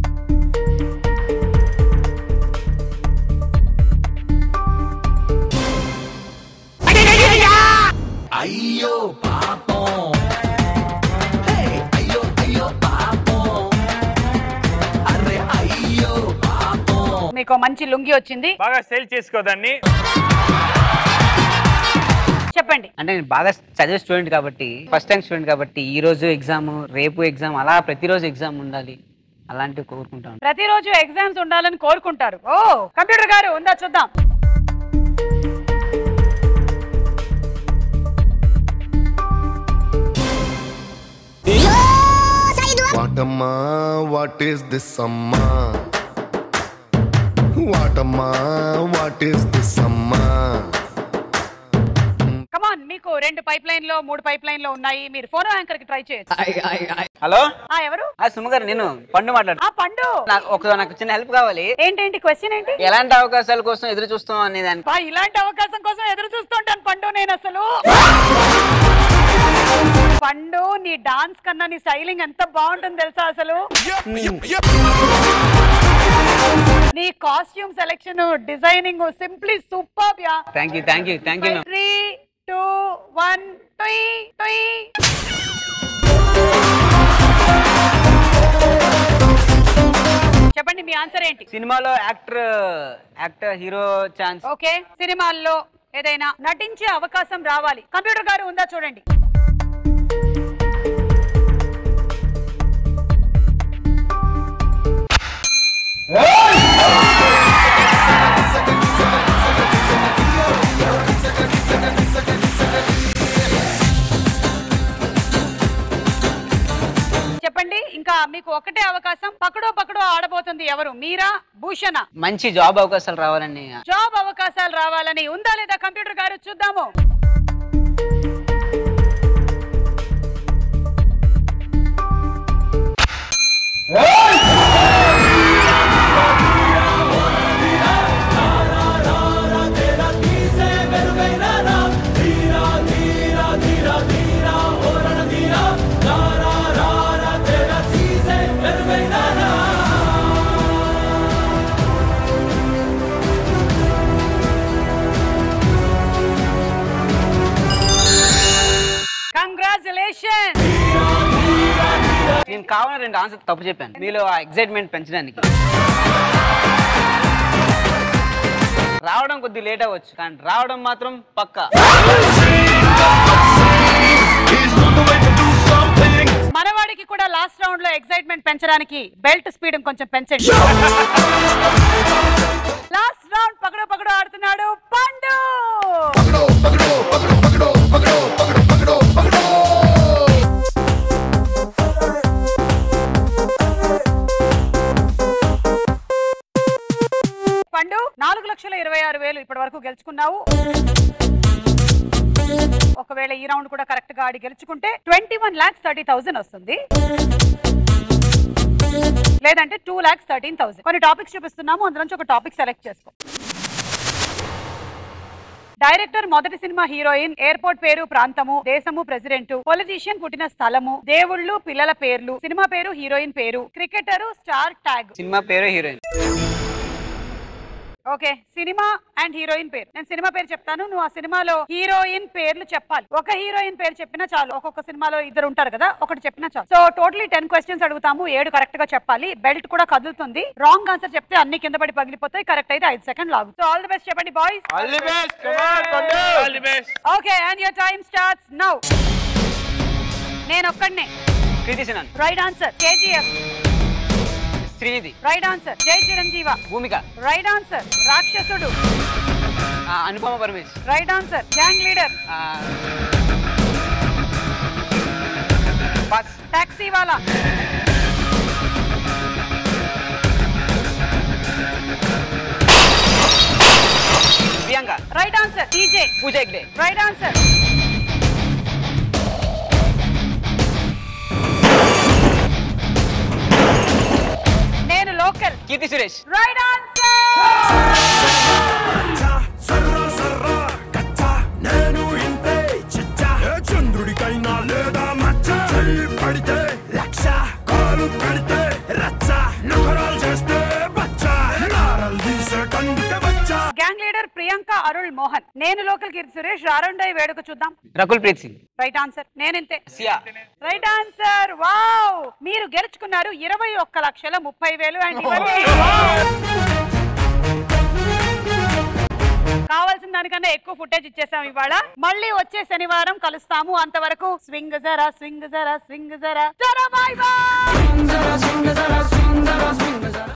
అయ్యో పాపం హే, అయ్యో అయ్యో పాపం అరే అయ్యో పాపం
మీకు మంచి లుంగి వచ్చింది
బాగా సేల్ చేసుకోదాన్ని
చెప్పండి
అంటే నేను బాగా చదివే స్టూడెంట్ కాబట్టి ఫస్ట్ టైం స్టూడెంట్ కాబట్టి ఈ రోజు ఎగ్జామ్ రేపు ఎగ్జామ్ అలా ప్రతిరోజు ఎగ్జామ్ ఉండాలి అలాంటివి కోరుకుంటాను
ప్రతిరోజు ఎగ్జామ్స్ ఉండాలని కోరుకుంటారు ఓ కంప్యూటర్ గారు ఉందా చూద్దాం
వాటమ్మా వాట్ ఈస్ దిస్ అమ్మా వాటమ్మా వాట్ ఈస్ దిస్ అమ్మా
కమాన్ మీకు రెండు పైప్ లైన్ లో మూడు పైప్ లైన్ లో ఉన్నాయి మీరు ఫోన్ యాంకర్ కి ట్రై చేయొచ్చు
హలో
ఆ ఎవరు
ఆ సుమ గారు నేను పండు మాట్లాడు
ఆ పండు
నాకు ఒక నాకు చిన్న హెల్ప్ కావాలి
ఏంటేంటి క్వశ్చన్ ఏంటి
ఎలాంటి అవకాశాల కోసం ఎదురు చూస్తాం అనే దాని
బా, ఇలాంటి అవకాశం కోసం ఎదురు చూస్తుంటాను పండు నేను అసలు పండు నీ డాన్స్ కన్నా నీ స్టైలింగ్ ఎంత బాగుంటుంది తెలుసా అసలు నీ costume selection designing simply super yeah
thank you thank you thank you
three two one టుయ్ టుయ్ చెప్పండి మీ ఆన్సర్ ఏంటి
సినిమాలో actor actor hero chance
okay సినిమాల్లో ఏదైనా నటించే అవకాశం రావాలి కంప్యూటర్ గారు ఉందా చూడండి చెప్పండి ఇంకా మీకు ఒకటే అవకాశం పకడో పకడో ఆడబోతుంది ఎవరు మీరా భూషణ
మంచి జాబ్ అవకాశాలు రావాలని
జాబ్ అవకాశాలు రావాలని ఉందా లేదా కంప్యూటర్ గారు చూద్దాము కంగ్రాచులేషన్
నేను కావాలని రెండు ఆన్సర్ తప్పు చెప్పాను మీలో ఆ ఎగ్జైట్మెంట్ పెంచడానికి రావడం కొద్ది లేట్ అవ్వచ్చు కానీ రావడం మాత్రం పక్కా
మనవాడికి కూడా లాస్ట్ రౌండ్ లో ఎక్సైట్మెంట్ పెంచడానికి బెల్ట్ స్పీడ్ కొంచెం పెంచండి లాస్ట్ రౌండ్ పకడో పకడో ఆడుతున్నాడు పండు పండు నాలుగు లక్షల ఇరవై ఆరు వేలు ఇప్పటి వరకు గెలుచుకున్నావు ఒకవేళ ఈ రౌండ్ కూడా కరెక్ట్ గా ఆడి గెలుచుకుంటే twenty one lakhs thirty thousand వస్తుంది లేదంటే టూ లాక్స్ థర్టీన్ థౌసండ్ కొన్ని టాపిక్స్ చూపిస్తున్నాము అందులోంచి ఒక టాపిక్ సెలెక్ట్ చేసుకో డైరెక్టర్ మొదటి సినిమా హీరోయిన్ ఎయిర్పోర్ట్ పేరు ప్రాంతము దేశము ప్రెసిడెంట్ పొలిటీషియన్ పుట్టిన స్థలము దేవుళ్ళు పిల్లల పేర్లు సినిమా పేరు హీరోయిన్ పేరు క్రికెటరు స్టార్ ట్యాగ్
సినిమా పేరు హీరోయిన్
ఓకే సినిమా అండ్ హీరోయిన్ పేరు నేను సినిమా పేరు చెప్తాను నువ్వు ఆ సినిమాలో హీరోయిన్ పేర్లు చెప్పాలి ఒక హీరోయిన్ పేరు చెప్పినా చాలు ఒక్కొక్క సినిమాలో ఇద్దరు ఉంటారు కదా ఒకటి చెప్పినా చాలు సో టోటలీ టెన్ క్వశ్చన్స్ అడుగుతాము ఏడు కరెక్ట్ గా చెప్పాలి బెల్ట్ కూడా కదులుతుంది రాంగ్ ఆన్సర్ చెప్తే అన్ని కింద పడి పగిలిపోతాయి కరెక్ట్ అయితే ఐదు సెకండ్ లాగు సో ఆల్ ది బెస్ట్ చెప్పండి boys
all the best come on Pandu all the best
okay and your time starts now నేను ఒక్కడనే
Kriti Sanon
right answer KGF
Srinidhi
right answer Jai Chiranjeeva
Bhumika
right answer Rakshasudu
ఆ, Anupama Paramesh
right answer gang leader
ఆ, pass
Taxiwaala
Priyanka
right answer DJ
Pooja Hegde
right answer నేను local
Keerthy Keerthy Suresh
right answer
సర్రా సర్రా కచ్చా నేను ఇంతే చిచ్చా ఏ చంద్రుడికైనా లేదా మచ్చ చెయ్యి పడితే లక్ష కాలు పెడితే రచ్చ నకరాలు చేస్తే బచ్చా నారలు తీసే కందుకే బచ్చా
గ్యాంగ్ లీడర్ ప్రియాంక అరుళ్ మోహన్ నేను లోకల్ కీర్తి సురేష్ రారుండై వేడుక చూద్దాం
రకుల్ ప్రీత్ సింగ్
రైట్ ఆన్సర్ నేనింతే
సియా
రైట్ ఆన్సర్ వావ్ మీరు గెలుచుకున్నారు ఇరవై ఒక్క లక్షల ముప్పై వేలు అండ్ ఇవన్నీ కావాల్సిన దానికన్నా ఎక్కువ ఫుటేజ్ ఇచ్చేసాం ఇవాళ మళ్ళీ వచ్చే శనివారం కలుస్తాము అంతవరకు స్వింగ్ జరా స్వింగ్ జరా స్వింగ్ జరా బాయ్ బాయ్